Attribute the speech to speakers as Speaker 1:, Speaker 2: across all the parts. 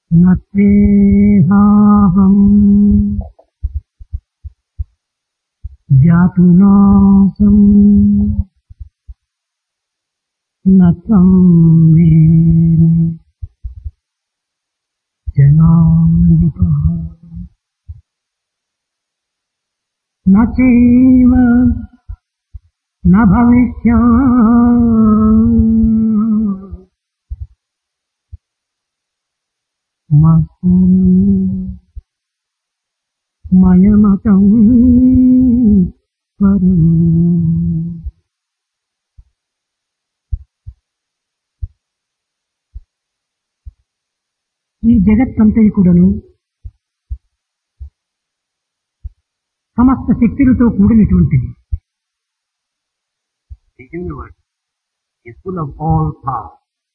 Speaker 1: न त्वेहाहम् जातुनासम् न त्वम् मेने जनाधिपः न चैव न भविष्या మయమతం వరం ఈ జగత్తంతయు కూడాను సమస్త శక్తులతో కూడినటువంటిది
Speaker 2: The universe is full of all power.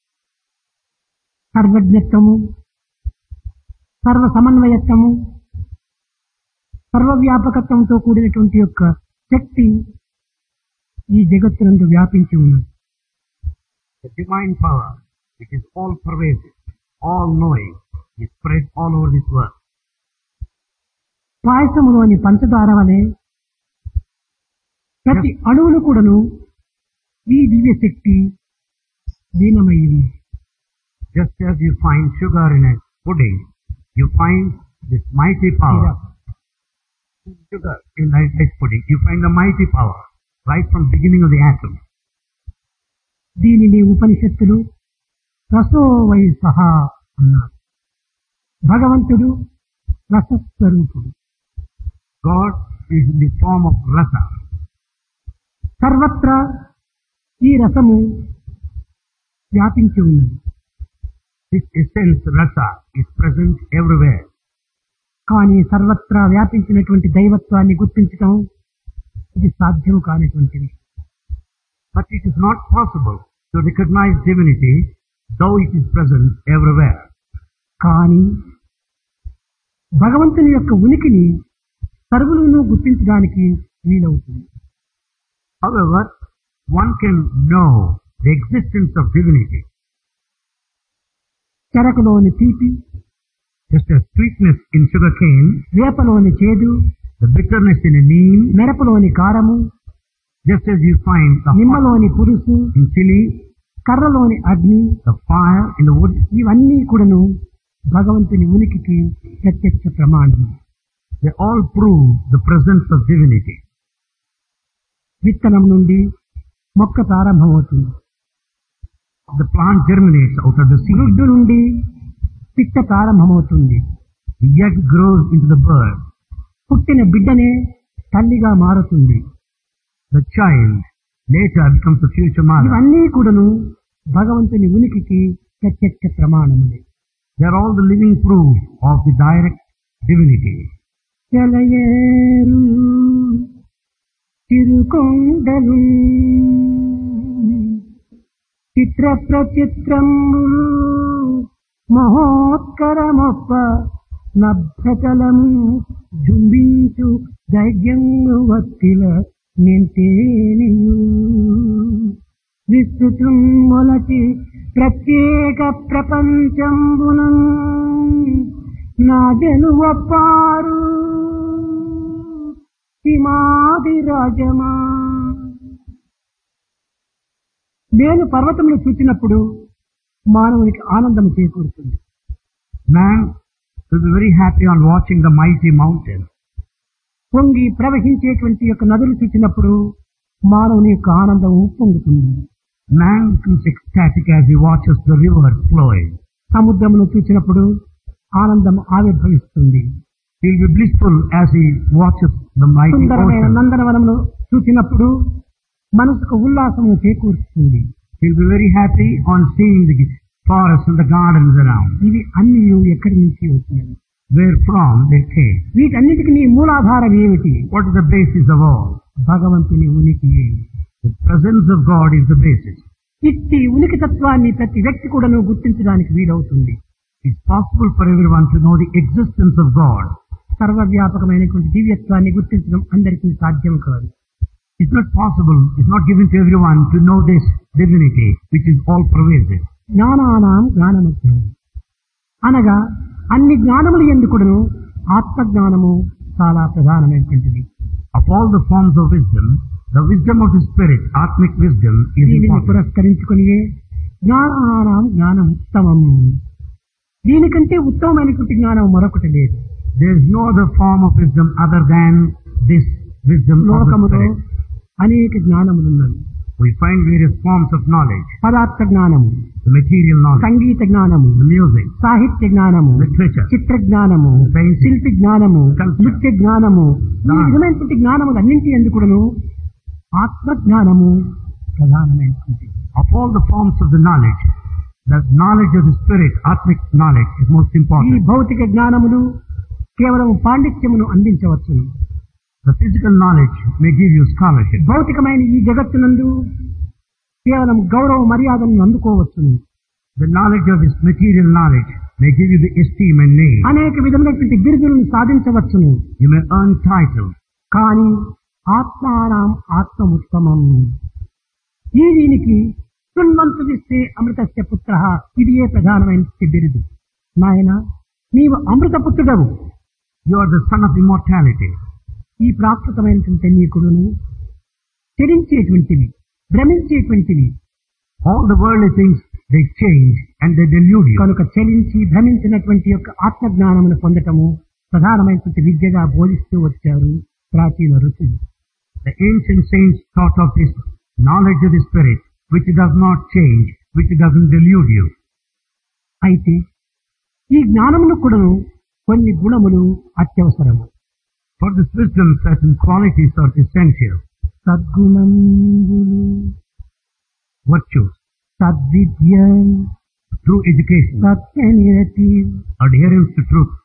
Speaker 1: సర్వజ్ఞత్వము సర్వ సమన్వయత్వము సర్వవ్యాపకత్వంతో కూడినటువంటి యొక్క శక్తి ఈ జగత్తునందు వ్యాపించి ఉన్నది
Speaker 2: The divine power, which is all pervasive, all knowing, is spread all over this world.
Speaker 1: పాయసములోని పంచదార వలె ప్రతి అణువును కూడాను ఈ దివ్య శక్తి లీనమై ఉంది
Speaker 2: Just as you find sugar in a pudding, you find this mighty power. Sugar in rice rice pudding, you find the mighty power right from beginning of the atom.
Speaker 1: దీనిని ఉపనిషత్తులు రసో వై సహా అన్నారు భగవంతుడు రసస్వరూపుడు
Speaker 2: God is in the form of rasa.
Speaker 1: సర్వత్రా ఈ రసము వ్యాపించి ఉన్నది
Speaker 2: This essence rasa is present everywhere.
Speaker 1: కానీ సర్వత్రా వ్యాపించినటువంటి దైవత్వాన్ని గుర్తించటం ఇది సాధ్యం కానిటువంటిది
Speaker 2: But it is not possible to recognize divinity though it is present everywhere.
Speaker 1: కానీ భగవంతుని యొక్క ఉనికిని సర్వులను గుర్తించడానికి వీలవుతుంది
Speaker 2: However, one can know the existence of divinity
Speaker 1: చెరకులోని తీపి
Speaker 2: just as sweetness in sugar cane,
Speaker 1: వేపలోని చేదు
Speaker 2: the bitterness in a neem,
Speaker 1: మిరపలోని కారము
Speaker 2: just as you find the hot
Speaker 1: నిమ్మలోని పులుసు
Speaker 2: in chili,
Speaker 1: కర్రలోని అగ్ని
Speaker 2: the fire in the wood,
Speaker 1: ఇవన్నీ కూడాను భగవంతుని ఉనికికి ప్రత్యక్ష ప్రమాణం
Speaker 2: they all prove the presence of divinity.
Speaker 1: విత్తనం నుండి మొక్క ప్రారంభమవుతుంది
Speaker 2: The plant germinates out of the seed,
Speaker 1: గుడ్డు నుండి పిట్ట ప్రారంభమవుతుంది
Speaker 2: the egg grows into the bird,
Speaker 1: పుట్టిన బిడ్డనే తల్లిగా మారుతుంది
Speaker 2: the child later becomes the future mother.
Speaker 1: ఇవన్నీ కూడాను భగవంతుని ఉనికికి ప్రత్యక్ష ప్రమాణములే
Speaker 2: They are all the living proof of the direct divinity.
Speaker 1: సెలయేరు తిరుకొండలు చిత్ర ప్రచిత్రములు మహోత్కరమొప్ప నభ్రతలము జుంబించు ధైర్యము వత్తిల నింతేనియు విస్తృతం మొలచి ప్రత్యేక ప్రపంచంబునం నాజను ఒప్పారు హిమాది రాజమా నేను పర్వతమును చూచినప్పుడు మానవునికి ఆనందం చేకూరుతుంది
Speaker 2: Man will be very happy on watching the mighty mountain.
Speaker 1: పొంగి ప్రవహించేటువంటి యొక్క నదులు చూచినప్పుడు మానవుని యొక్క ఆనందం ఉప్పొంగుతుంది
Speaker 2: Man becomes ecstatic as he watches the river flowing.
Speaker 1: సముద్రమును చూచినప్పుడు ఆనందం ఆవిర్భవిస్తుంది
Speaker 2: He will be blissful as he watches the mighty
Speaker 1: సుందరమైన
Speaker 2: ocean.
Speaker 1: నందనవనమును చూచినప్పుడు మనసుకు ఉల్లాసము చేకూరుస్తుంది
Speaker 2: He will be very happy on seeing the forests and the gardens around.
Speaker 1: ఇవి అన్ని ఎక్కడి నుంచి వచ్చినవి
Speaker 2: Where from they came.
Speaker 1: వీటన్నిటికీ నీ మూలాధారం ఏమిటి
Speaker 2: What is the basis of all?
Speaker 1: భగవంతుని ఉనికి
Speaker 2: The presence of God is the basis.
Speaker 1: ఇట్టి ఉనికి తత్వాన్ని ప్రతి వ్యక్తి కూడాను గుర్తించడానికి వీలవుతుంది
Speaker 2: It's possible for everyone to know the existence of God.
Speaker 1: సర్వవ్యాపకమైనటువంటి దివ్యత్వాన్ని గుర్తించడం అందరికీ సాధ్యం కాదు
Speaker 2: It's not possible, it's not given to everyone to know this divinity which is all pervasive.
Speaker 1: జ్ఞానానాం జ్ఞానమధ్యం అనగా అన్ని జ్ఞానములు ఎందుకును ఆత్మజ్ఞానము చాలా ప్రధానమైనటువంటిది
Speaker 2: Of all the forms of wisdom, the wisdom of the spirit, Atmic wisdom, is
Speaker 1: దీనిని
Speaker 2: important.
Speaker 1: పురస్కరించుకుని జ్ఞానానాం జ్ఞానం ఉత్తమం దీనికంటే ఉత్తమమైనటువంటి జ్ఞానం మరొకటి లేదు
Speaker 2: There is no other form of wisdom other than this wisdom of the
Speaker 1: లోకములో
Speaker 2: spirit.
Speaker 1: అనేక జ్ఞానములు ఉన్నవి
Speaker 2: We find various forms of knowledge,
Speaker 1: పదార్థ జ్ఞానము
Speaker 2: the material knowledge,
Speaker 1: సంగీత జ్ఞానము
Speaker 2: the music,
Speaker 1: సాహిత్య జ్ఞానము
Speaker 2: literature,
Speaker 1: చిత్ర జ్ఞానము
Speaker 2: Painting.
Speaker 1: శిల్పి జ్ఞానము
Speaker 2: Culture.
Speaker 1: నృత్య జ్ఞానము ఈ
Speaker 2: Dance.
Speaker 1: విధమైనటువంటి జ్ఞానములు అన్నింటి ఎందుకును ఆత్మ జ్ఞానము ప్రధానమైనటువంటి
Speaker 2: of all the forms of the knowledge, the knowledge of the spirit, Atmic knowledge, is most
Speaker 1: ఈ
Speaker 2: important.
Speaker 1: భౌతిక జ్ఞానములు కేవలం పాండిత్యమును అందించవచ్చును
Speaker 2: The physical knowledge may give you scholarship.
Speaker 1: భౌతికమైన ఈ జగత్తునందు కేవలం గౌరవ మర్యాదలను అందుకోవచ్చును
Speaker 2: The knowledge of this material knowledge may give you the esteem and name.
Speaker 1: అనేక విధమైనటువంటి బిరుదులను సాధించవచ్చును
Speaker 2: You may earn titles.
Speaker 1: కానీ ఆత్మానాం ఆత్మముత్తమం ఈ దీనికి శృణ్వంతుడిస్తే అమృతస్య పుత్ర ఇది ఏ ప్రధానమైన బిరుదు నాయన నీవు అమృత పుత్రుడవు
Speaker 2: You are the son of immortality.
Speaker 1: ఈ ప్రాకృతమైనటువంటి నీకుడును చరించేటువంటివి భ్రమించేటువంటివి
Speaker 2: All the worldly things, they change and they delude you.
Speaker 1: కనుక చలించి భ్రమించినటువంటి యొక్క ఆత్మజ్ఞానమును పొందటము ప్రధానమైనటువంటి విద్యగా బోధిస్తూ వచ్చారు ప్రాచీన ఋషులు
Speaker 2: The ancient saints taught of this knowledge of the spirit, which does not change, which doesn't delude you.
Speaker 1: అయితే ఈ జ్ఞానమును కూడాను కొన్ని గుణములు అత్యవసరము
Speaker 2: For this wisdom, certain qualities are essential.
Speaker 1: సద్గుణంబులు
Speaker 2: Virtues,
Speaker 1: సద్విద్య
Speaker 2: true education,
Speaker 1: సత్యనిరతి
Speaker 2: adherence to truth,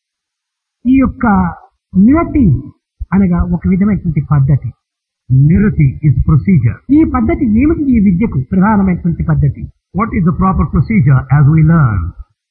Speaker 1: ఈ యొక్క నిరతి అనగా ఒక విధమైనటువంటి పద్ధతి
Speaker 2: nirati is procedure.
Speaker 1: ఈ పద్ధతి ఏమిటి ఈ విద్యకు ప్రధానమైనటువంటి పద్ధతి
Speaker 2: What is the proper procedure as we learn?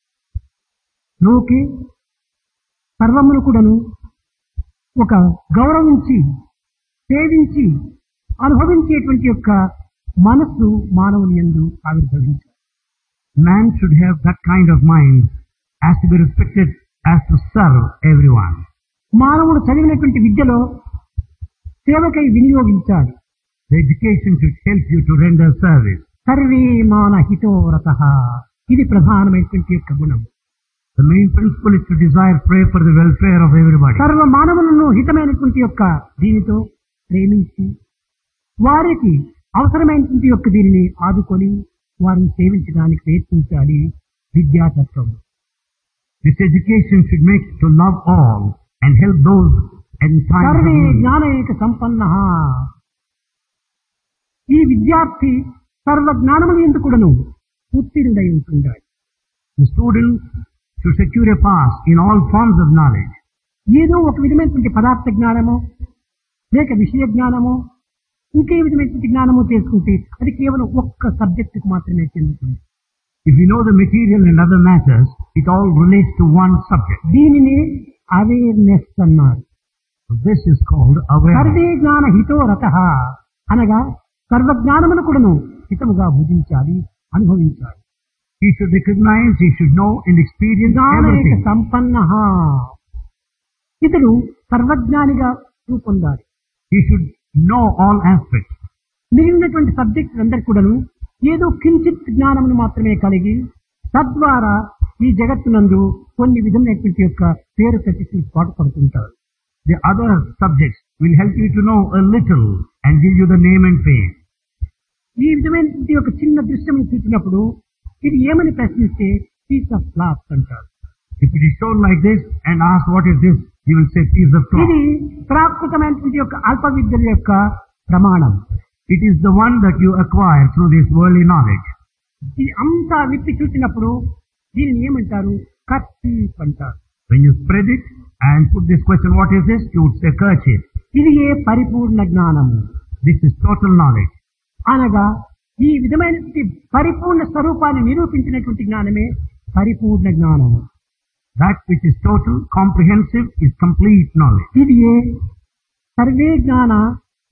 Speaker 1: లోకే సర్వమును కూడాను ఒక గౌరవించి సేవించి అనుభవించేటువంటి యొక్క మనస్సు మానవుని యందు ఆవిర్భవించాలి
Speaker 2: Man should have that kind of mind as to be respected as to serve everyone.
Speaker 1: మానవుడు చదివినటువంటి విద్యలో సేవకై వినియోగించాలి
Speaker 2: The education should help you to render service.
Speaker 1: సర్వే మాన హితోరత ఇది ప్రధానమైనటువంటి యొక్క గుణం
Speaker 2: The main principle is to desire, pray for the welfare of everybody.
Speaker 1: సర్వ మానవులను హితమైనటువంటి యొక్క దీనితో ప్రేమించి వారికి అవసరమైనటువంటి యొక్క దీనిని ఆదుకొని వారిని సేవించడానికి ప్రయత్నించాలి విద్యాతత్వం
Speaker 2: This education should make to love all and help those in times of
Speaker 1: సర్వే
Speaker 2: need.
Speaker 1: జ్ఞానైక సంపన్న ఈ విద్యార్థి సర్వ జ్ఞానములు ఎందుకుడను ఉత్తీర్ణుడై ఉంటుండాలి
Speaker 2: The student should secure a pass in all forms of knowledge.
Speaker 1: ఏదో ఒక విధమైనటువంటి పదార్థ జ్ఞానము లేక విషయ జ్ఞానము ఇంకే విధమైనటువంటి జ్ఞానము చేసుకుంటే అది కేవలం ఒక్క సబ్జెక్టుకు మాత్రమే చెందుతుంది
Speaker 2: If you know the material and other matters, it all relates to one subject.
Speaker 1: దీనిని అవేర్నెస్ అన్నారు
Speaker 2: This is called awareness.
Speaker 1: సర్వే జ్ఞాన హితో రత అనగా సర్వజ్ఞానమును కూడాను హితముగా భుజించాలి అనుభవించాలి
Speaker 2: He should recognize, he should know and experience
Speaker 1: జ్ఞానైక
Speaker 2: everything.
Speaker 1: సంపన్న ఇతడు సర్వజ్ఞానిగా రూపొందాలి
Speaker 2: He should know all aspects.
Speaker 1: మిగిలినటువంటి సబ్జెక్ట్ అందరు కూడాను ఏదో కించిత్ జ్ఞానమును మాత్రమే కలిగి తద్వారా ఈ జగత్తునందు కొన్ని విధమైనటువంటి యొక్క పేరు ప్రతిష్టలు పాటుపడుతుంటారు
Speaker 2: The other subjects will help you to know a little and give you the name and fame.
Speaker 1: ఈ విధమైనటువంటి ఒక చిన్న దృశ్యం చూసినప్పుడు ఇది ఏమని ప్రశ్నిస్తే పీస్ ఆఫ్ క్లాత్ అంటారు
Speaker 2: If it is shown like this and asked what is this, you will say piece of cloth.
Speaker 1: ఇది ప్రాకృతమైనటువంటి యొక్క అల్ప విద్యల యొక్క ప్రమాణం
Speaker 2: It is the one that you acquire through this worldly knowledge.
Speaker 1: ఇది అంతా విప్పి చూసినప్పుడు దీనిని ఏమంటారు కర్చీఫ్ అంటారు
Speaker 2: When you spread it and put this question, what is this? You would say kerchief.
Speaker 1: ఇది ఏ పరిపూర్ణ జ్ఞానము
Speaker 2: This is total knowledge.
Speaker 1: అనగా ఈ విధమైనటువంటి పరిపూర్ణ స్వరూపాన్ని నిరూపించినటువంటి జ్ఞానమే పరిపూర్ణ జ్ఞానము
Speaker 2: That which is total, comprehensive, is complete knowledge.
Speaker 1: ఇది ఏ సర్వే జ్ఞాన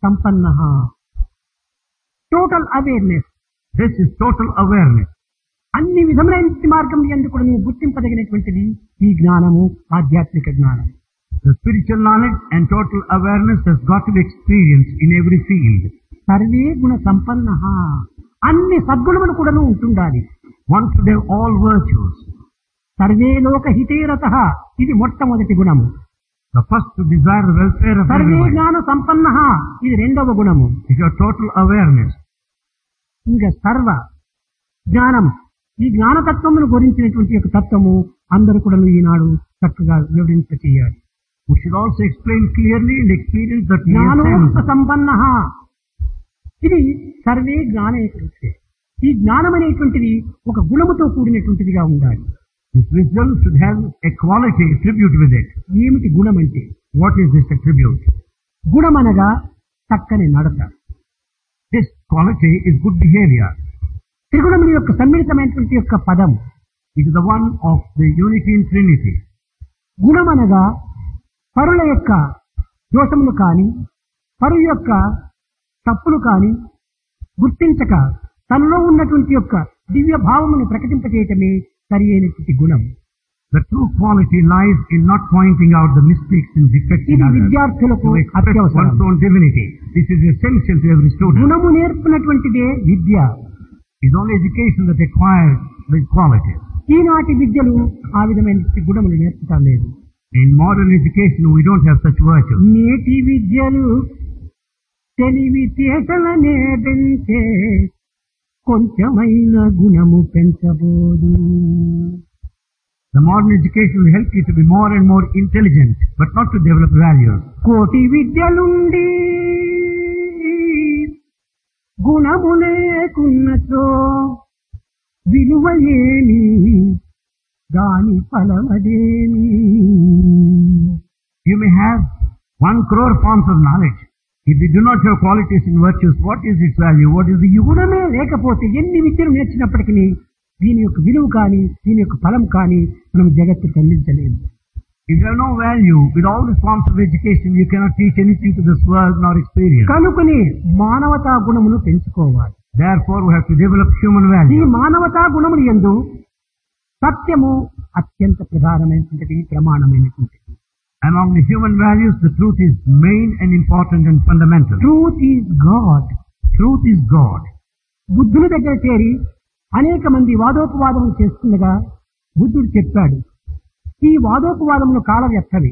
Speaker 1: సంపన్న total awareness
Speaker 2: This is total awareness.
Speaker 1: అన్ని విధములైన మార్గం ఎందుకు కూడా నువ్వు గుర్తింపదగినటువంటిది ఈ జ్ఞానము ఆధ్యాత్మిక జ్ఞానం
Speaker 2: The spiritual knowledge and total awareness has got to be experienced in every field.
Speaker 1: సర్వే గుణ సంపన్న అన్ని సద్గుణములు కూడాను ఉంటుండాలి
Speaker 2: One should have all virtues.
Speaker 1: సర్వే లోక హితేరత ఇది మొట్టమొదటి గుణము
Speaker 2: The first to desire the welfare of
Speaker 1: సర్వే
Speaker 2: everyone
Speaker 1: జ్ఞాన సంపన్న ఇది రెండవ గుణము
Speaker 2: is your total awareness.
Speaker 1: ఇంకా సర్వ జ్ఞానం ఈ జ్ఞానతత్వమును గురించినటువంటి యొక్క తత్వము అందరూ కూడా ఈనాడు చక్కగా వివరించ చేయాలి
Speaker 2: We should also explain clearly and experience that we have
Speaker 1: జ్ఞానోత్త
Speaker 2: sense.
Speaker 1: సంపన్న ఇది సర్వే జ్ఞానేకృత్యే ఈ జ్ఞానం అనేటువంటిది ఒక గుణముతో కూడినటువంటిదిగా ఉండాలి
Speaker 2: This wisdom should have a quality attribute with it.
Speaker 1: ఏమిటి గుణం అంటే
Speaker 2: What is this attribute?
Speaker 1: గుణమనగా చక్కని నడత
Speaker 2: This quality is good behavior.
Speaker 1: త్రిగుణముల యొక్క సమ్మిళితమైనటువంటి యొక్క పదం
Speaker 2: It is the one of the unity in Trinity.
Speaker 1: గుణమనగా పరుల యొక్క దోషములు కాని పరు యొక్క తప్పులు కాని గుర్తించక తనలో ఉన్నటువంటి యొక్క దివ్య భావమును ప్రకటింపచేయటమే సరి అయినటువంటి గుణం
Speaker 2: The true quality lies in not pointing out the mistakes and defects in
Speaker 1: ఇది
Speaker 2: others.
Speaker 1: విద్యార్థులకు
Speaker 2: To express
Speaker 1: అత్యవసరం
Speaker 2: one's own divinity. This is essential to every student.
Speaker 1: గుణము నేర్పినటువంటిదే విద్య
Speaker 2: It is only education that acquires the qualities.
Speaker 1: ఈనాటి విద్యలు ఆ విధమైన గుణములు నేర్పుతా లేదు
Speaker 2: In modern education, we don't have such virtues.
Speaker 1: నేటి విద్యలు తెలివి చేతలనే పెంచే కొంచెమైన గుణము పెంచబోదు
Speaker 2: The modern education will help you to be more and more intelligent, but not to develop values.
Speaker 1: కోటి విద్యలుండి గుణము లేకున్నచో విలువ ఏమి దాని ఫలమదేమి
Speaker 2: You may have one crore forms of knowledge. If you do not have qualities and virtues, what is its value? What is the use?
Speaker 1: గుణమే లేకపోతే ఎన్ని విద్యలు నేర్చినప్పటికీ దీని యొక్క విలువ కానీ దీని యొక్క ఫలం కానీ మనం జగత్తుకు అందించలేము
Speaker 2: If you have no value, with all these forms of education, you cannot teach anything to this world nor experience.
Speaker 1: కనుకని మానవతా గుణమును పెంచుకోవాలి
Speaker 2: Therefore, we have to develop human
Speaker 1: ఈ
Speaker 2: value.
Speaker 1: మానవతా గుణములు ఎందు సత్యము అత్యంత ప్రధానమైనటువంటిది ప్రమాణమైనటువంటిది
Speaker 2: Among the human values, the truth is main and important and fundamental.
Speaker 1: Truth is God
Speaker 2: Truth is God.
Speaker 1: బుద్ధుని దగ్గర చేరి అనేక మంది వాదోపవాదములు చేస్తుండగా బుద్ధుడు చెప్పాడు ఈ వాదోపవాదములు కాల వ్యర్థవి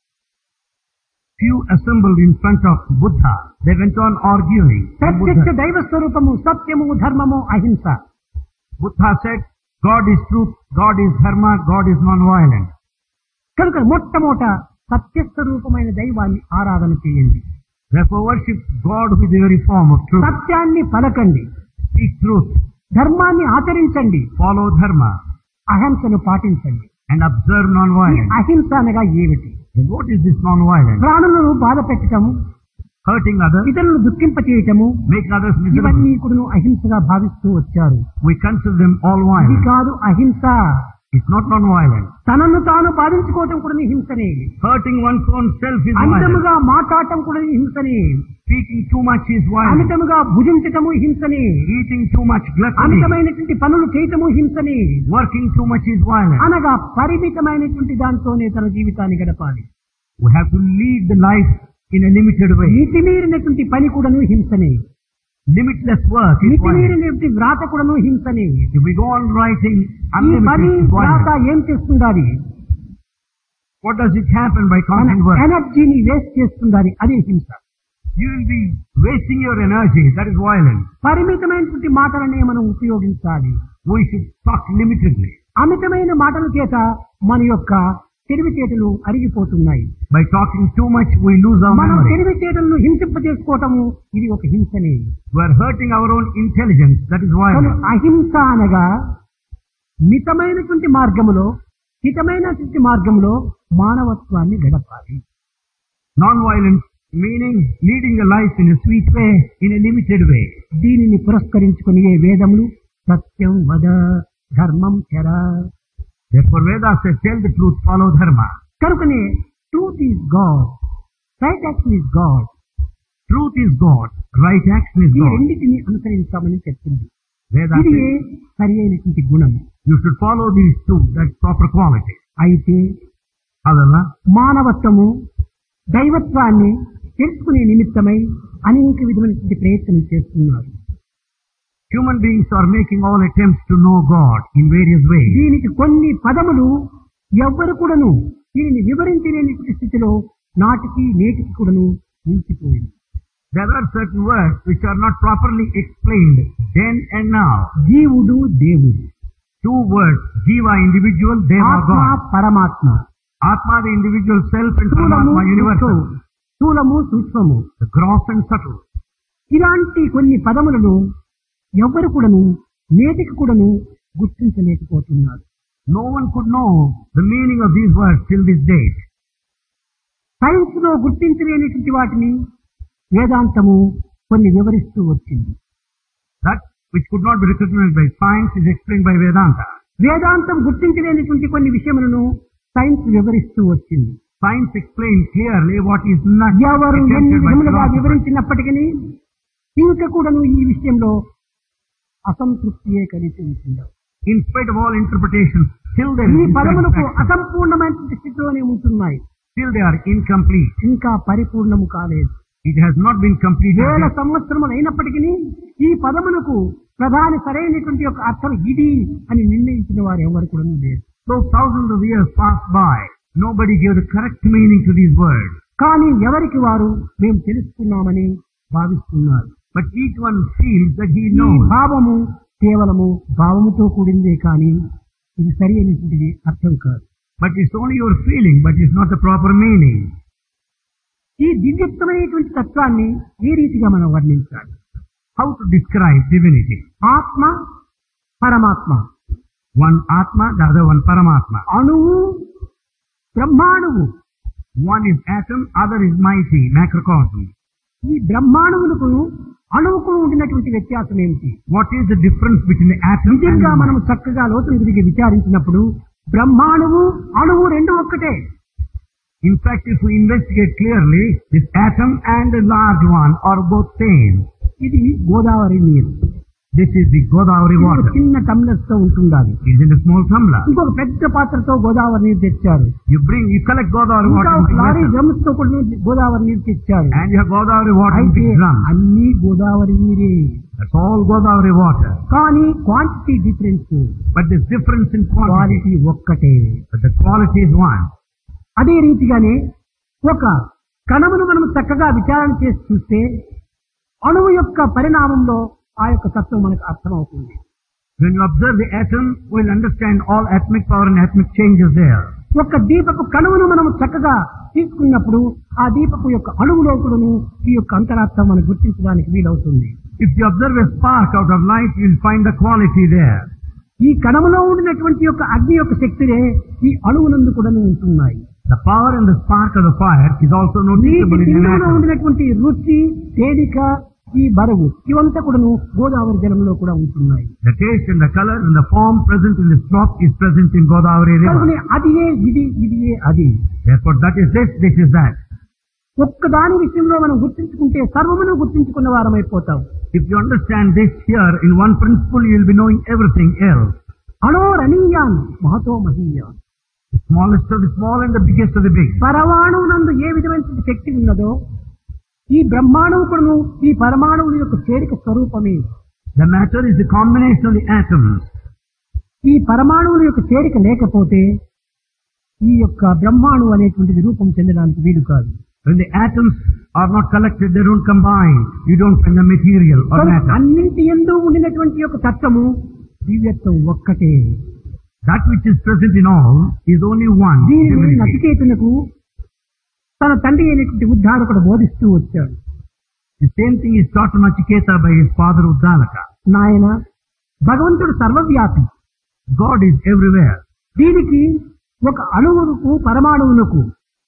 Speaker 2: Few assembled in front of Buddha. They went on arguing. And
Speaker 1: ప్రత్యక్ష
Speaker 2: Buddha,
Speaker 1: దైవ స్వరూపము సత్యము ధర్మము అహింస
Speaker 2: Buddha said, God is truth, God is dharma, God is non-violent.
Speaker 1: కనుక మొట్టమొదట సత్యస్వరూపమైన దైవాన్ని ఆరాధన చేయండి
Speaker 2: Therefore worship God with the very form of truth.
Speaker 1: సత్యాన్ని పలకండి
Speaker 2: Speak truth,
Speaker 1: ధర్మాన్ని ఆచరించండి
Speaker 2: follow dharma,
Speaker 1: అహింసను పాటించండి
Speaker 2: and observe
Speaker 1: ఈ
Speaker 2: non-violence.
Speaker 1: అహింస అనగా ఏమిటి
Speaker 2: Then what is this non-violence?
Speaker 1: ప్రాణులను బాధ పెట్టటము
Speaker 2: Hurting others,
Speaker 1: ఇతరులను దుఃఖింపచేయటము
Speaker 2: making others miserable.
Speaker 1: ఇవన్నీ కూడా అహింసగా భావిస్తూ వచ్చారు
Speaker 2: We consider them all
Speaker 1: ఇది
Speaker 2: violent.
Speaker 1: కాదు అహింస
Speaker 2: It's not non-violent.
Speaker 1: తనను తాను బాధించుకోవటం కూడా హింసనే
Speaker 2: Hurting one's own self is violent.
Speaker 1: అమితముగా మాట్లాడటం కూడా హింసనే
Speaker 2: Speaking too much is violent.
Speaker 1: అమితముగా భుజించటము హింసనే
Speaker 2: Eating too much gluttony.
Speaker 1: అమితమైనటువంటి పనులు చేయటము హింసనే
Speaker 2: Working too much is violent.
Speaker 1: అనగా పరిమితమైనటువంటి దాంతోనే తన జీవితాన్ని గడపాలి
Speaker 2: We have to lead the life in a limited way.
Speaker 1: మితిమీరినటువంటి పని కూడాను హింసనే
Speaker 2: Limitless work is violent.
Speaker 1: మితిమీరినటువంటి వ్రాత కూడాను హింసనే
Speaker 2: If we go on writing
Speaker 1: ఈ పని
Speaker 2: unlimited is
Speaker 1: వ్రాత
Speaker 2: violent.
Speaker 1: ఏం చేస్తుండాలి
Speaker 2: What does it happen by
Speaker 1: మన
Speaker 2: constant work?
Speaker 1: ఎనర్జీని వేస్ట్ చేస్తుండాలి అదే హింస
Speaker 2: You will be wasting your energy. That is violence.
Speaker 1: పరిమితమైనటువంటి మాటలనే మనం ఉపయోగించాలి
Speaker 2: We should talk limitedly.
Speaker 1: అమితమైన మాటల చేత మన యొక్క తెలివితేటలు అరిగిపోతున్నాయి
Speaker 2: By talking too much, we lose our
Speaker 1: మనం
Speaker 2: memory.
Speaker 1: తెలివితేటలను హింసింప చేసుకోవటము ఇది ఒక హింసనే
Speaker 2: We are hurting our own intelligence. That is
Speaker 1: కానీ
Speaker 2: violence.
Speaker 1: అహింస అనగా మితమైనటువంటి మార్గములో హితమైనటువంటి మార్గంలో మానవత్వాన్ని గడపాలి
Speaker 2: Non-violence meaning leading a life in a sweet way, in a limited way.
Speaker 1: దీనిని పురస్కరించుకుని ఏ వేదములు సత్యం వద ధర్మం చర
Speaker 2: Therefore Vedas said, tell the truth, follow dharma.
Speaker 1: కనుకనే truth is God right action is God
Speaker 2: Truth is God. Right action is
Speaker 1: ఈ
Speaker 2: God.
Speaker 1: రెండింటిని అనుసరించామని చెప్తుంది
Speaker 2: Vedanta.
Speaker 1: ఇది సరి అయినటువంటి గుణం
Speaker 2: You should follow these two, that's proper quality.
Speaker 1: అయితే
Speaker 2: However,
Speaker 1: మానవత్వము దైవత్వాన్ని తెలుసుకునే నిమిత్తమై అనేక విధమైనటువంటి ప్రయత్నం చేస్తున్నారు
Speaker 2: human beings are making all attempts to know God in various ways.
Speaker 1: దీనికి కొన్ని పదములు ఎవ్వరు కూడాను దీనిని వివరించలేని స్థితిలో నాటికి నేటికి కూడాను నిలిచిపోయింది
Speaker 2: There are certain words which are not properly explained then and now.
Speaker 1: జీవుడు దేవుడు
Speaker 2: Two words, Jiva individual, Deva
Speaker 1: ఆత్మ
Speaker 2: God.
Speaker 1: పరమాత్మ
Speaker 2: Atma the individual self and
Speaker 1: స్థూలము
Speaker 2: Paramatma universal.
Speaker 1: సూక్ష్మము, స్థూలము సూక్ష్మము
Speaker 2: The gross and subtle.
Speaker 1: ఇలాంటి కొన్ని పదములను ఎవ్వరు కూడాను నేటికి కూడాను గుర్తించలేకపోతున్నారు
Speaker 2: No one could know the meaning of these words till this date.
Speaker 1: Science లో గుర్తించలేనటువంటి వాటిని వేదాంతము కొన్ని వివరిస్తూ వచ్చింది
Speaker 2: That which could not be recognized by science is explained by Vedanta.
Speaker 1: వేదాంతం గుర్తించలేనటువంటి కొన్ని విషయములను సైన్స్ వివరిస్తూ వచ్చింది
Speaker 2: Science explains clearly what is not
Speaker 1: ఎవరు ఎన్ని
Speaker 2: attempted by
Speaker 1: విధములుగా
Speaker 2: philosophers.
Speaker 1: వివరించినప్పటికీ ఇంకా కూడాను ఈ విషయంలో అసంతృప్తియే కలిసి ఉంటుంది
Speaker 2: In spite of all interpretations, still there
Speaker 1: ఈ
Speaker 2: is
Speaker 1: పదములకు
Speaker 2: dissatisfaction.
Speaker 1: అసంపూర్ణమైన స్థితిలోనే ఉంటున్నాయి
Speaker 2: Still they are incomplete.
Speaker 1: ఇంకా పరిపూర్ణము కాలేదు
Speaker 2: It has not been completed.
Speaker 1: వేల
Speaker 2: yet.
Speaker 1: సంవత్సరములు అయినప్పటికీ ఈ పదమునకు ప్రధాన సరైనటువంటి యొక్క అర్థం ఇది అని నిర్ణయించిన వారు ఎవరు కూడా లేరు
Speaker 2: So thousands of years passed by. Nobody gave the correct meaning to these words.
Speaker 1: కానీ ఎవరికి వారు మేము తెలుసుకున్నామని భావిస్తున్నారు
Speaker 2: But each one feels that he
Speaker 1: ఈ
Speaker 2: knows.
Speaker 1: భావము కేవలము భావముతో కూడిందే కానీ ఇది సరి అయినటువంటిది అర్థం కాదు
Speaker 2: But it's only your feeling, but it's not the proper meaning.
Speaker 1: ఈ దివ్యత్వమైనటువంటి తత్వాన్ని ఏ రీతిగా మనం వర్ణించాలి
Speaker 2: How to describe divinity?
Speaker 1: ఆత్మ పరమాత్మ
Speaker 2: One Atma, the other one Paramatma.
Speaker 1: అణువు బ్రహ్మాణువు
Speaker 2: One is atom, other is mighty, macrocosm.
Speaker 1: ఈ బ్రహ్మాణువులకు అణువుకు ఉండినటువంటి వ్యత్యాసం ఏమిటి
Speaker 2: What is the difference between the atom and
Speaker 1: నిజంగా
Speaker 2: the
Speaker 1: మనం చక్కగా లోతులు తిరిగి విచారించినప్పుడు బ్రహ్మాణువు అణువు రెండు ఒక్కటే
Speaker 2: In fact, if we investigate clearly, this atom and the large one are both same.
Speaker 1: ఇది గోదావరి నీరు
Speaker 2: This is the Godavari
Speaker 1: ఇది ఒక
Speaker 2: water.
Speaker 1: చిన్న టమ్లర్స్ తో ఉంటుండాలి
Speaker 2: It is in a small tumbler.
Speaker 1: ఇంకొక పెద్ద పాత్రతో గోదావరి నీరు తెచ్చారు
Speaker 2: You bring, you collect Godavari
Speaker 1: ఇంకా
Speaker 2: water in
Speaker 1: ఒక
Speaker 2: big
Speaker 1: లారీ
Speaker 2: vessel.
Speaker 1: డ్రమ్స్ తో కూడా గోదావరి నీరు తెచ్చారు
Speaker 2: And you have Godavari water in
Speaker 1: అయితే
Speaker 2: big drum.
Speaker 1: అన్ని గోదావరి నీరే
Speaker 2: That's all Godavari water.
Speaker 1: కానీ quantity difference
Speaker 2: But there's difference in quantity.
Speaker 1: Quality ఒక్కటే
Speaker 2: But the quality is one.
Speaker 1: అదే రీతిగానే ఒక కణమును మనం చక్కగా విచారణ చేసి చూస్తే అణువు యొక్క పరిణామంలో ఆ యొక్క తత్వం మనకు అర్థమవుతుంది
Speaker 2: When you observe the atom, we'll understand all atomic power and atomic changes there.
Speaker 1: ఒక దీపపు కణువును మనం చక్కగా తీసుకున్నప్పుడు ఆ దీపపు యొక్క అణువులో కూడాను ఈ యొక్క అంతరార్థం మనం గుర్తించడానికి వీలవుతుంది
Speaker 2: If you observe a spark out of light, you'll find the quality there.
Speaker 1: ఈ కణములో ఉండినటువంటి యొక్క అగ్ని యొక్క శక్తినే ఈ అణువునందు కూడాను ఉంటున్నాయి
Speaker 2: The power and the spark of the fire is also
Speaker 1: నీటి
Speaker 2: noticeable in an
Speaker 1: బిందువులో
Speaker 2: atom.
Speaker 1: ఉండినటువంటి రుచి తేలిక ఈ బరువు ఇవంతా కూడాను గోదావరి జలంలో కూడా ఉంటున్నాయి
Speaker 2: The taste and the color and the form present in this drop is present in Godavari
Speaker 1: కనుకనే
Speaker 2: river.
Speaker 1: అదియే ఇది ఇదియే అది
Speaker 2: Therefore, that is this, this is that.
Speaker 1: ఒక్కదాని విషయంలో మనం గుర్తించుకుంటే సర్వమును గుర్తించుకున్న వారమైపోతాం
Speaker 2: If you understand this here in one principle, you will be knowing everything else.
Speaker 1: అణోరణీయాన్ మహతో మహీయాన్
Speaker 2: The smallest of the small and the biggest of the big.
Speaker 1: పరమాణువునందు ఏ విధమైన శక్తి ఉన్నదో ఈ బ్రహ్మాండము కూడాను ఈ పరమాణువుల యొక్క చేరిక స్వరూపమే
Speaker 2: The matter is the combination of the atoms.
Speaker 1: ఈ పరమాణువుల యొక్క చేరిక లేకపోతే ఈ యొక్క బ్రహ్మాణువు అనేటువంటిది రూపం చెందడానికి వీలు కాదు
Speaker 2: When the atoms are not collected, they don't combine. You don't find the material or
Speaker 1: కనుక
Speaker 2: matter.
Speaker 1: అన్నింటి ఎందు ఉండినటువంటి యొక్క తత్వము దివ్యత్వం ఒక్కటే
Speaker 2: That which is present in all is only one.
Speaker 1: దీనిని
Speaker 2: divinity.
Speaker 1: నచికేతునకు తన తండ్రి అయినటువంటి ఉద్ధారకుడు బోధిస్తూ వచ్చాడు
Speaker 2: The same thing is taught to Nachiketa by his father Uddalaka.
Speaker 1: నాయన భగవంతుడు సర్వవ్యాపి
Speaker 2: God is everywhere.
Speaker 1: దీనికి ఒక అణువుకు పరమాణువునకు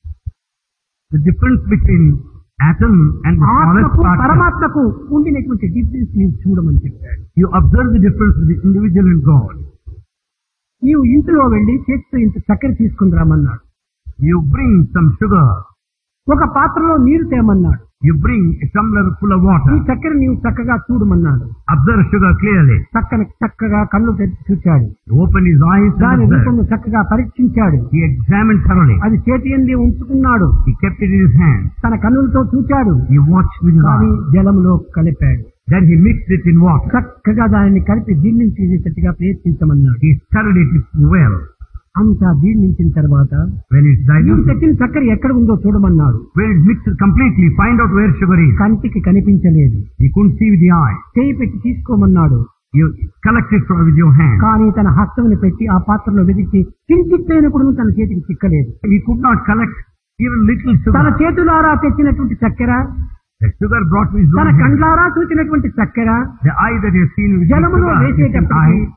Speaker 2: The difference between atom and the smallest
Speaker 1: ఆత్మకు
Speaker 2: particle.
Speaker 1: పరమాత్మకు ఉండినటువంటి డిఫరెన్స్ నీవు చూడమని చెప్పాడు
Speaker 2: You observe the difference between the individual and God.
Speaker 1: నీవు ఇంట్లో వెళ్లి చేతితో ఇంత చక్కెర తీసుకుని రమ్మన్నాడు
Speaker 2: You bring some sugar.
Speaker 1: ఒక పాత్రలో నీరు తేమన్నాడు
Speaker 2: You bring a tumbler full of
Speaker 1: ఈ
Speaker 2: water.
Speaker 1: చక్కెర నీవు చక్కగా చూడమన్నాడు
Speaker 2: Observe sugar clearly.
Speaker 1: చక్కని చక్కగా కళ్ళు తెరిచి చూచాడు
Speaker 2: Open his eyes
Speaker 1: దాని
Speaker 2: and observe.
Speaker 1: రూపము చక్కగా పరీక్షించాడు
Speaker 2: He examined thoroughly.
Speaker 1: అది చేతి ఎందే ఉంచుకున్నాడు
Speaker 2: He kept it in his hand.
Speaker 1: తన కన్నులతో చూచాడు
Speaker 2: He watched with his
Speaker 1: కానీ
Speaker 2: eyes.
Speaker 1: జలములో కలిపాడు
Speaker 2: Then he mixed it in water.
Speaker 1: చక్కగా దానిని కలిపి జీర్ణించేటట్టుగా ప్రయత్నించమన్నాడు
Speaker 2: He stirred it well.
Speaker 1: అంతా జీర్ణించిన తర్వాత
Speaker 2: When it's
Speaker 1: నీవు
Speaker 2: diluted,
Speaker 1: తెచ్చిన చక్కెర ఎక్కడ ఉందో చూడమన్నాడు
Speaker 2: when it's mixed completely, find out where sugar is.
Speaker 1: కంటికి కనిపించలేదు
Speaker 2: He couldn't see with the eye.
Speaker 1: చేయి పెట్టి తీసుకోమన్నాడు
Speaker 2: You collect it from with your hand.
Speaker 1: కానీ తన హస్తముని పెట్టి ఆ పాత్రలో వెదికి కించిత్తైనప్పుడు తన చేతికి చిక్కలేదు
Speaker 2: He could not collect even little
Speaker 1: తన
Speaker 2: sugar.
Speaker 1: చేతులారా తెచ్చినటువంటి చక్కెర
Speaker 2: The sugar brought with his
Speaker 1: తన
Speaker 2: own hand.
Speaker 1: కండ్లారా చూసినటువంటి చక్కెర
Speaker 2: The eye that you have seen with the
Speaker 1: జలములో
Speaker 2: sugar is an
Speaker 1: వేసేటప్పటికి
Speaker 2: eye.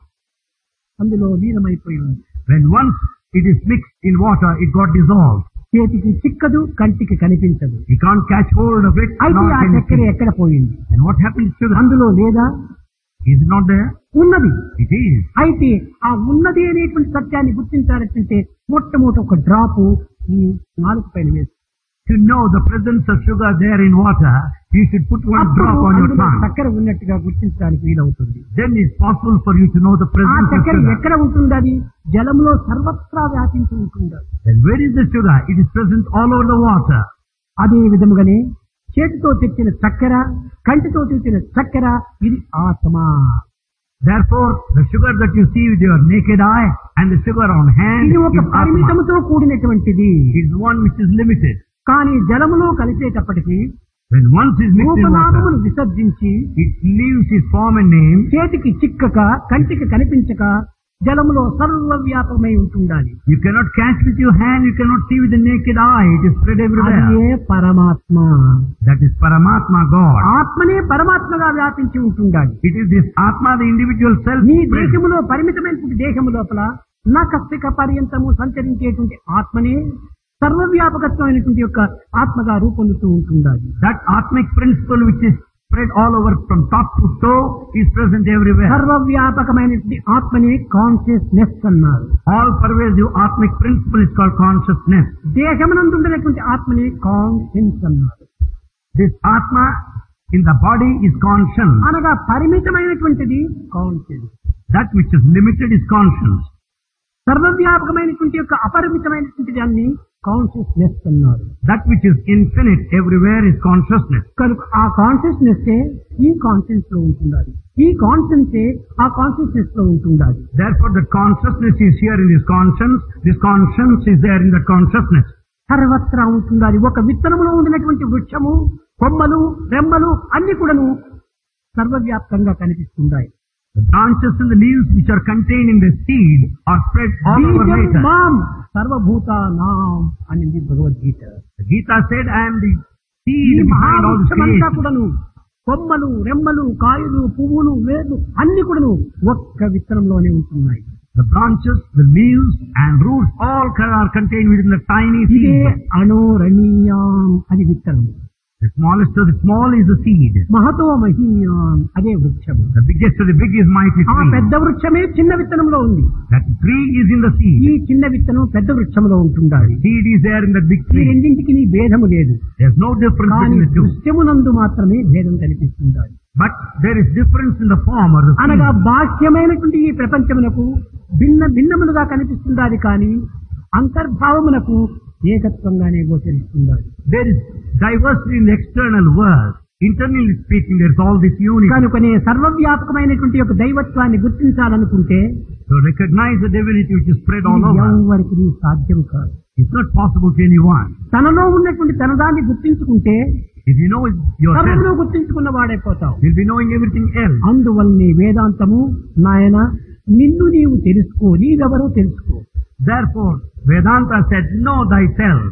Speaker 1: అందులో లీనమైపోయి ఉంది
Speaker 2: When once it is mixed in water, it got dissolved.
Speaker 1: చేతికి చిక్కదు కంటికి కనిపించదు
Speaker 2: He can't catch hold of it.
Speaker 1: అయితే
Speaker 2: nor
Speaker 1: ఆ
Speaker 2: can he
Speaker 1: చక్కెర
Speaker 2: see.
Speaker 1: ఎక్కడ పోయింది
Speaker 2: And what happened to sugar?
Speaker 1: అందులో లేదా
Speaker 2: Is it not there?
Speaker 1: ఉన్నది
Speaker 2: It is.
Speaker 1: అయితే ఆ ఉన్నది అనేటువంటి సత్యాన్ని గుర్తించాలంటే మొట్టమొదటి ఒక డ్రాపు ఈ నాలుగు పైన వేసి
Speaker 2: To know the presence of sugar there in water, you should put one
Speaker 1: అప్పుడు
Speaker 2: drop on your
Speaker 1: అందులో
Speaker 2: tongue.
Speaker 1: చక్కెర ఉన్నట్టుగా గుర్తించడానికి వీలవుతుంది
Speaker 2: Then it's possible for you to know the
Speaker 1: ఆ
Speaker 2: presence of
Speaker 1: చక్కెర
Speaker 2: sugar.
Speaker 1: ఎక్కడ ఉంటుంది అది జలంలో సర్వత్రా వ్యాపించి ఉంటుంది
Speaker 2: Then where is the sugar? It is present all over the water.
Speaker 1: అదే విధముగానే చేతితో తెచ్చిన చక్కెర కంటితో తెచ్చిన చక్కెర ఇది ఆత్మ
Speaker 2: Therefore, the sugar that you see with your naked eye and the sugar on hand
Speaker 1: ఇది
Speaker 2: is
Speaker 1: ఒక
Speaker 2: atma.
Speaker 1: పరిమితముతో కూడినటువంటిది
Speaker 2: It is one which is limited.
Speaker 1: కానీ జలములో కలిసేటప్పటికి
Speaker 2: When once is mixed in
Speaker 1: రూపనామమును
Speaker 2: water,
Speaker 1: విసర్జించి
Speaker 2: it leaves its form and name.
Speaker 1: చేతికి చిక్కక కంటికి కనిపించక జలములో సర్వవ్యాపకమై ఉంటుండాలి
Speaker 2: You cannot catch with your hand, you cannot see with the naked eye. It is spread
Speaker 1: అది
Speaker 2: everywhere.
Speaker 1: ఏ పరమాత్మ
Speaker 2: That is Paramatma God.
Speaker 1: ఆత్మనే పరమాత్మగా వ్యాపించి ఉంటుండాలి
Speaker 2: It is this Atma, the individual self.
Speaker 1: నీ
Speaker 2: spread.
Speaker 1: దేశములో పరిమితమైనటువంటి దేశము లోపల నకస్తిక పర్యంతము సంచరించేటువంటి ఆత్మనే సర్వవ్యాపకత్వమైనటువంటి యొక్క ఆత్మగా రూపొందుతూ ఉంటుండాలి
Speaker 2: That Atmic principle which is spread all over from top to toe is present everywhere.
Speaker 1: సర్వవ్యాపకమైనటువంటి ఆత్మనే కాన్షియస్నెస్ అన్నారు
Speaker 2: All pervasive Atmic principle is called consciousness.
Speaker 1: దేశమునందు ఉండేటువంటి ఆత్మనే కాన్షియన్స్ అన్నారు
Speaker 2: This Atma in the body is conscience.
Speaker 1: అనగా పరిమితమైనటువంటిది conscience
Speaker 2: That which is limited is conscience.
Speaker 1: సర్వవ్యాపకమైనటువంటి యొక్క అపరిమితమైనటువంటి దాన్ని కాన్షియస్నెస్ అన్నారు
Speaker 2: That which is infinite everywhere is consciousness.
Speaker 1: కనుక ఆ కాన్షియస్నెస్ ఈ కాన్షియన్స్ లో ఉంటుండాలి ఈ కాన్షియన్స్ ఆ కాన్షియస్నెస్ లో ఉంటుండాలి
Speaker 2: Therefore, the consciousness is here in this conscience. This conscience is there in the consciousness.
Speaker 1: సర్వత్రా ఉంటుండాలి ఒక విత్తనములో ఉండినటువంటి వృక్షము కొమ్మలు రెమ్మలు అన్ని కూడాను సర్వవ్యాప్తంగా కనిపిస్తున్నాయి
Speaker 2: The branches and the leaves which are contained in the seed are spread all over
Speaker 1: బీజం
Speaker 2: nature.
Speaker 1: మాం సర్వభూతానాం అనింది Bhagavad Gita
Speaker 2: The Gita said, I am the
Speaker 1: ఈ
Speaker 2: seed behind all this
Speaker 1: మహావృక్షమంతా
Speaker 2: creation.
Speaker 1: కూడాను కొమ్మలు రెమ్మలు కాయలు పువ్వులు వేర్లు అన్ని కూడాను ఒక్క విత్తనంలోనే ఉంటున్నాయి
Speaker 2: The branches, the leaves and roots all are contained within the tiny
Speaker 1: ఇదే
Speaker 2: seed.
Speaker 1: అణోరణీయాం అది విత్తనం
Speaker 2: The smallest of the small is the seed.
Speaker 1: మహతో మహీయాం అదే వృక్షము
Speaker 2: The biggest of the big is mighty
Speaker 1: ఆ
Speaker 2: tree.
Speaker 1: పెద్ద వృక్షమే చిన్న విత్తనంలో ఉంది
Speaker 2: That tree is in the
Speaker 1: ఈ
Speaker 2: seed.
Speaker 1: చిన్న విత్తనం పెద్ద వృక్షంలో ఉంటుండాలి
Speaker 2: Seed is there in the big
Speaker 1: ఈ
Speaker 2: tree.
Speaker 1: రెండింటికి నీ భేదము లేదు
Speaker 2: There's no difference
Speaker 1: కానీ
Speaker 2: between the two.
Speaker 1: దృశ్యమునందు మాత్రమే భేదం కనిపిస్తుండాలి
Speaker 2: But there is difference in the form or the
Speaker 1: అనగా
Speaker 2: seed.
Speaker 1: బాహ్యమైనటువంటి ఈ ప్రపంచమునకు భిన్న భిన్నములుగా కనిపిస్తుండాలి కానీ అంతర్భావమునకు ఏకత్వంగానే గోచరిస్తుండాలి
Speaker 2: There is diversity in the external world. Internally speaking, there's all this unity.
Speaker 1: కనుకనే సర్వవ్యాపకమైనటువంటి యొక్క దైవత్వాన్ని గుర్తించాలనుకుంటే
Speaker 2: So recognize the divinity which is spread all
Speaker 1: ఇది
Speaker 2: over.
Speaker 1: ఎవరికి సాధ్యం కాదు
Speaker 2: It's not possible to anyone.
Speaker 1: తనలో ఉన్నటువంటి తనదాన్ని గుర్తించుకుంటే
Speaker 2: If you know it yourself,
Speaker 1: సర్వమును గుర్తించుకున్న వాడైపోతావు
Speaker 2: you'll be knowing everything else.
Speaker 1: అందువల్లనే వేదాంతము నాయన నిన్ను నీవు తెలుసుకో నీవెవరో తెలుసుకో
Speaker 2: Therefore, Vedanta said, know thyself.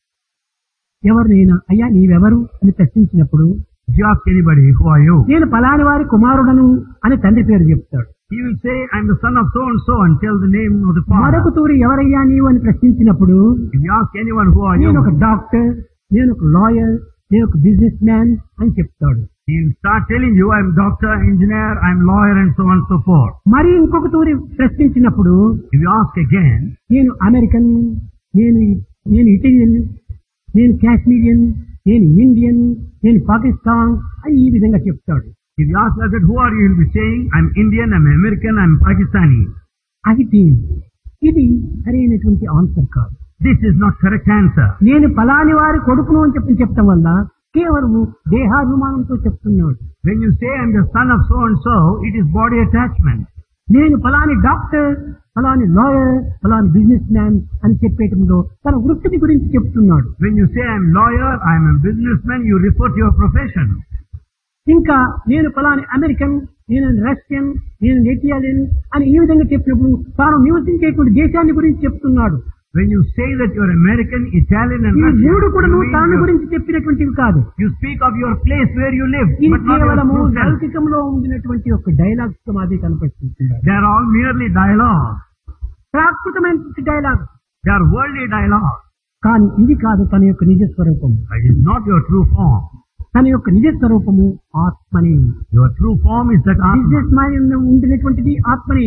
Speaker 1: ఎవరినైనా అయ్యా నీవెవరు అని ప్రశ్నించినప్పుడు
Speaker 2: If you ask anybody, who are you?
Speaker 1: నేను పలాని వారి కుమారుడను అని తండ్రి పేరు చెప్తాడు
Speaker 2: He will say, I'm the son of so and so and tell the name of the
Speaker 1: మరొక
Speaker 2: father.
Speaker 1: తూరి ఎవరయ్యా నీవు అని ప్రశ్నించినప్పుడు
Speaker 2: If you ask anyone, who are
Speaker 1: నేను ఒక
Speaker 2: you?
Speaker 1: డాక్టర్ నేను ఒక లాయర్ నేను ఒక బిజినెస్ మ్యాన్ అని చెప్తాడు
Speaker 2: He will start telling you, I'm doctor, engineer, I'm lawyer and so on and so forth.
Speaker 1: మరి ఇంకొక తూరి ప్రశ్నించినప్పుడు
Speaker 2: If you ask again,
Speaker 1: నేను అమెరికన్ నేను నేను ఇటాలియన్ నేను కాశ్మీరియన్ నేను ఇండియన్ నేను పాకిస్తాన్ అని ఈ విధంగా చెప్తాడు
Speaker 2: If you ask Hazrat, who are you? He'll be saying, I'm Indian, I'm American, I'm Pakistani.
Speaker 1: అయితే ఇది సరైనటువంటి ఆన్సర్ కాదు
Speaker 2: This is not correct answer.
Speaker 1: నేను ఫలాని వారి కొడుకును అని చెప్పి చెప్పడం వల్ల కేవలం దేహాభిమానంతో చెప్తున్నాడు
Speaker 2: When you say I'm the son of so and so, it is body attachment.
Speaker 1: నేను ఫలాని డాక్టర్ ఫలాని లాయర్ ఫలాని బిజినెస్ మ్యాన్ అని చెప్పేటంలో తన వృత్తిని గురించి చెప్తున్నాడు
Speaker 2: When you say I'm lawyer, I'm a businessman, you refer to your profession.
Speaker 1: ఇంకా నేను ఫలాని అమెరికన్ నేను రష్యన్ నేను ఇటాలియన్ అని ఈ విధంగా చెప్పినప్పుడు తాను నివసించేటువంటి దేశాన్ని గురించి చెప్తున్నాడు
Speaker 2: When you say that you're American, Italian and
Speaker 1: ఈ
Speaker 2: Russian,
Speaker 1: మూడు కూడా
Speaker 2: you, mean
Speaker 1: తాను
Speaker 2: your-
Speaker 1: గురించి చెప్పినటువంటివి కాదు
Speaker 2: you speak of your place where you live,
Speaker 1: ఇది
Speaker 2: but not your
Speaker 1: కేవలము
Speaker 2: true self.
Speaker 1: లౌకికంలో ఉండినటువంటి ఒక డైలాగ్స్ మాది కనపడుతుంది
Speaker 2: They are all merely dialogue.
Speaker 1: ప్రాకృతమైనటువంటి dialogue
Speaker 2: They are worldly dialogue.
Speaker 1: కానీ ఇది కాదు తన యొక్క నిజ స్వరూపము
Speaker 2: It is not your true form.
Speaker 1: తన యొక్క నిజ స్వరూపము ఆత్మని
Speaker 2: Your true form is that Atma.
Speaker 1: Businessman ఉండినటువంటిది ఆత్మని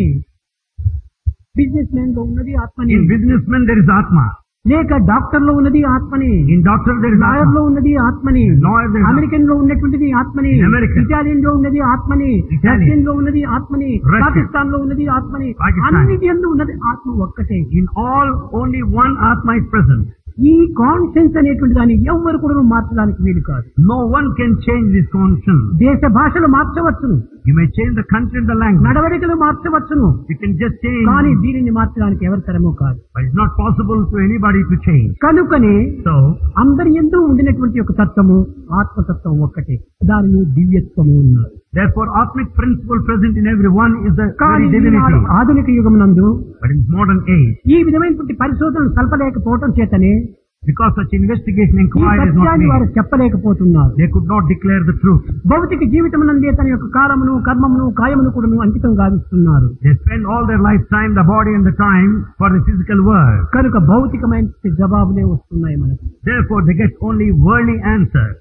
Speaker 1: బిజినెస్ మ్యాన్ లో ఉన్నది ఆత్మని
Speaker 2: In businessman there is Atma.
Speaker 1: లేక డాక్టర్ లో ఉన్నది ఆత్మని
Speaker 2: In doctor there is
Speaker 1: lawyer లో
Speaker 2: Atma.
Speaker 1: ఉన్నది ఆత్మని
Speaker 2: Lawyer there is
Speaker 1: అమెరికన్ లో ఉన్నటువంటిది ఆత్మని
Speaker 2: In America.
Speaker 1: ఇటాలియన్ లో ఉన్నది ఆత్మని
Speaker 2: Italian.
Speaker 1: రష్యన్ లో ఉన్నది ఆత్మని
Speaker 2: Russian.
Speaker 1: పాకిస్తాన్ లో ఉన్నది ఆత్మని
Speaker 2: Pakistan.
Speaker 1: అన్నిటి ఎందు ఉన్నది ఆత్మ ఒక్కటే
Speaker 2: In all, only one Atma is present.
Speaker 1: ఈ కాన్షియన్స్ అనేటువంటి దాన్ని ఎవ్వరు కూడా మార్చడానికి వీలు కాదు
Speaker 2: No one can change this conscience.
Speaker 1: దేశ భాషలు మార్చవచ్చును
Speaker 2: You may change the country and the language.
Speaker 1: నడవడికలు మార్చవచ్చును
Speaker 2: You can just change.
Speaker 1: కానీ దీనిని మార్చడానికి ఎవరి తరమో కాదు
Speaker 2: But it's not possible to anybody to change.
Speaker 1: కనుకనే
Speaker 2: So,
Speaker 1: అందరి ఎందు ఉండినటువంటి ఒక తత్వము ఆత్మతత్వం ఒక్కటే దానిని దివ్యత్వము ఉన్నారు
Speaker 2: therefore, Atmic principle present in everyone is the
Speaker 1: కానీ
Speaker 2: very
Speaker 1: ఈనాడు
Speaker 2: divinity.
Speaker 1: ఆధునిక యుగం నందు
Speaker 2: But in modern age,
Speaker 1: ఈ విధమైనటువంటి పరిశోధనలు సల్పలేకపోవటం చేతనే
Speaker 2: because such investigation
Speaker 1: ఈ
Speaker 2: inquiry is not
Speaker 1: సత్యాన్ని వారు
Speaker 2: made,
Speaker 1: చెప్పలేకపోతున్నారు
Speaker 2: they could not declare the truth.
Speaker 1: భౌతిక జీవితం నందే తన యొక్క కాలమును కర్మమును కాయమును కూడా అంకితం గావిస్తున్నారు
Speaker 2: They spend all their lifetime, the body and the time for the physical world.
Speaker 1: కనుక భౌతికమైన జవాబులే వస్తున్నాయి మనకు
Speaker 2: Therefore, they get only worldly answers.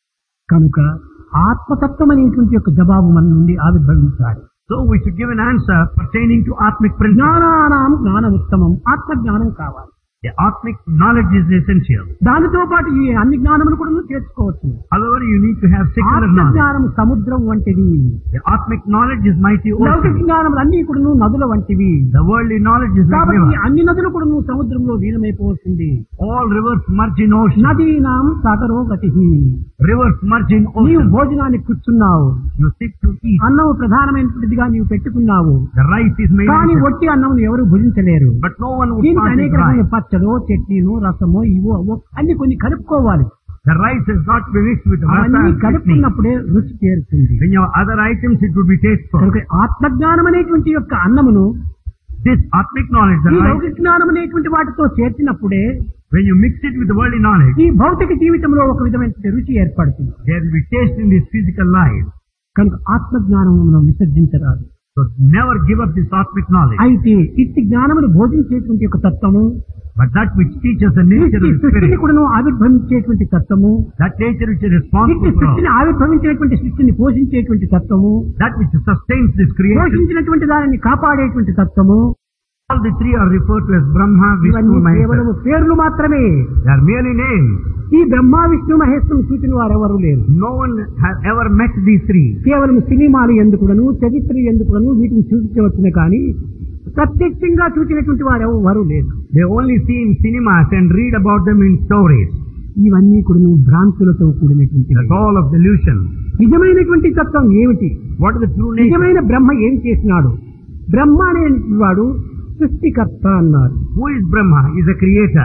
Speaker 1: కనుక ఆత్మతత్వం అనేటువంటి యొక్క జవాబు మన నుండి ఆవిర్భవించాలి
Speaker 2: So we should give an answer pertaining to Atmic principle.
Speaker 1: జ్ఞానానాం జ్ఞాన ఉత్తమం ఆత్మ జ్ఞానం కావాలి
Speaker 2: The Atmic knowledge is essential.
Speaker 1: దానితో పాటు ఈ అన్ని జ్ఞానములు కూడా చేర్చుకోవచ్చు
Speaker 2: However, you need to have secular
Speaker 1: ఆత్మ
Speaker 2: knowledge.
Speaker 1: జ్ఞానం సముద్రం వంటిది
Speaker 2: The Atmic knowledge is mighty
Speaker 1: లౌకిక
Speaker 2: ocean.
Speaker 1: జ్ఞానములు అన్ని కూడా నదుల వంటివి
Speaker 2: The worldly knowledge is like
Speaker 1: కాబట్టి ఈ
Speaker 2: river.
Speaker 1: అన్ని నదులు కూడా సముద్రంలో లీనమైపోతుంది
Speaker 2: All rivers merge in ocean.
Speaker 1: నదీనాం సాగరో గతి
Speaker 2: Rivers merge in
Speaker 1: నీవు
Speaker 2: ocean.
Speaker 1: భోజనానికి కూర్చున్నావు
Speaker 2: You sit to eat.
Speaker 1: అన్నం ప్రధానమైనటువంటిదిగా నీవు పెట్టుకున్నావు
Speaker 2: The rice is made
Speaker 1: కానీ
Speaker 2: of it.
Speaker 1: ఒట్టి అన్నం ఎవరు భుజించలేరు
Speaker 2: But no one would
Speaker 1: దీనికి
Speaker 2: pass
Speaker 1: అనేక
Speaker 2: it
Speaker 1: రకమైన
Speaker 2: rice.
Speaker 1: పచ్చడో చట్నీనో రసమో ఇవో అవో అన్ని కొన్ని కలుపుకోవాలి
Speaker 2: The rice is not to be mixed with rasa
Speaker 1: అవన్నీ
Speaker 2: and chutney.
Speaker 1: కలుపుకున్నప్పుడే రుచి చేరుతుంది
Speaker 2: When you have other items, it would be tasteful.
Speaker 1: కనుక ఆత్మజ్ఞానం అనేటువంటి యొక్క అన్నమును
Speaker 2: This Atmic knowledge, the
Speaker 1: ఈ
Speaker 2: rice,
Speaker 1: లౌకిక జ్ఞానం అనేటువంటి వాటితో చేర్చినప్పుడే
Speaker 2: when you mix it with the worldly knowledge,
Speaker 1: ఈ భౌతిక జీవితంలో ఒక విధమైన రుచి ఏర్పడుతుంది
Speaker 2: there will be taste in this physical life.
Speaker 1: కనుక ఆత్మజ్ఞానం మనం విసర్జించరాదు
Speaker 2: So never give up this Atmic knowledge.
Speaker 1: అయితే ఇట్టి జ్ఞానమును బోధించేటువంటి ఒక తత్వము
Speaker 2: But that which teaches the nature
Speaker 1: ఇట్టి
Speaker 2: of the
Speaker 1: సృష్టిని
Speaker 2: spirit,
Speaker 1: కూడాను ఆవిర్భవించేటువంటి తత్వము
Speaker 2: that nature which is
Speaker 1: ఇట్టి
Speaker 2: responsible for all,
Speaker 1: సృష్టిని ఆవిర్భవించినటువంటి సృష్టిని పోషించేటువంటి తత్వము
Speaker 2: that which sustains this creation,
Speaker 1: పోషించినటువంటి దానిని కాపాడేటువంటి తత్వము
Speaker 2: all the three are referred to as Brahma, Vishnu,
Speaker 1: ఇవన్నీ కేవలం
Speaker 2: Maheshwara.
Speaker 1: పేర్లు మాత్రమే
Speaker 2: They are merely names.
Speaker 1: ఈ బ్రహ్మ విష్ణు మహేశ్వరం చూసిన వారు ఎవరు లేరు
Speaker 2: No one has ever met these three.
Speaker 1: కేవలం సినిమాలు ఎందుకుడను చరిత్ర ఎందుకుడను వీటిని చూపించవచ్చును కానీ ప్రత్యక్షంగా చూసినటువంటి వారు ఎవరు లేరు
Speaker 2: They only see in cinemas and read about them in stories.
Speaker 1: ఇవన్నీ కూడా భ్రాంతులతో కూడినటువంటి
Speaker 2: That's all of delusion.
Speaker 1: నిజమైనటువంటి తత్వం ఏమిటి
Speaker 2: What is the true nature?
Speaker 1: నిజమైన బ్రహ్మ ఏం చేసినాడు బ్రహ్మ అనే వాడు సృష్టికర్త అన్నారు
Speaker 2: Who is Brahma? Is a creator.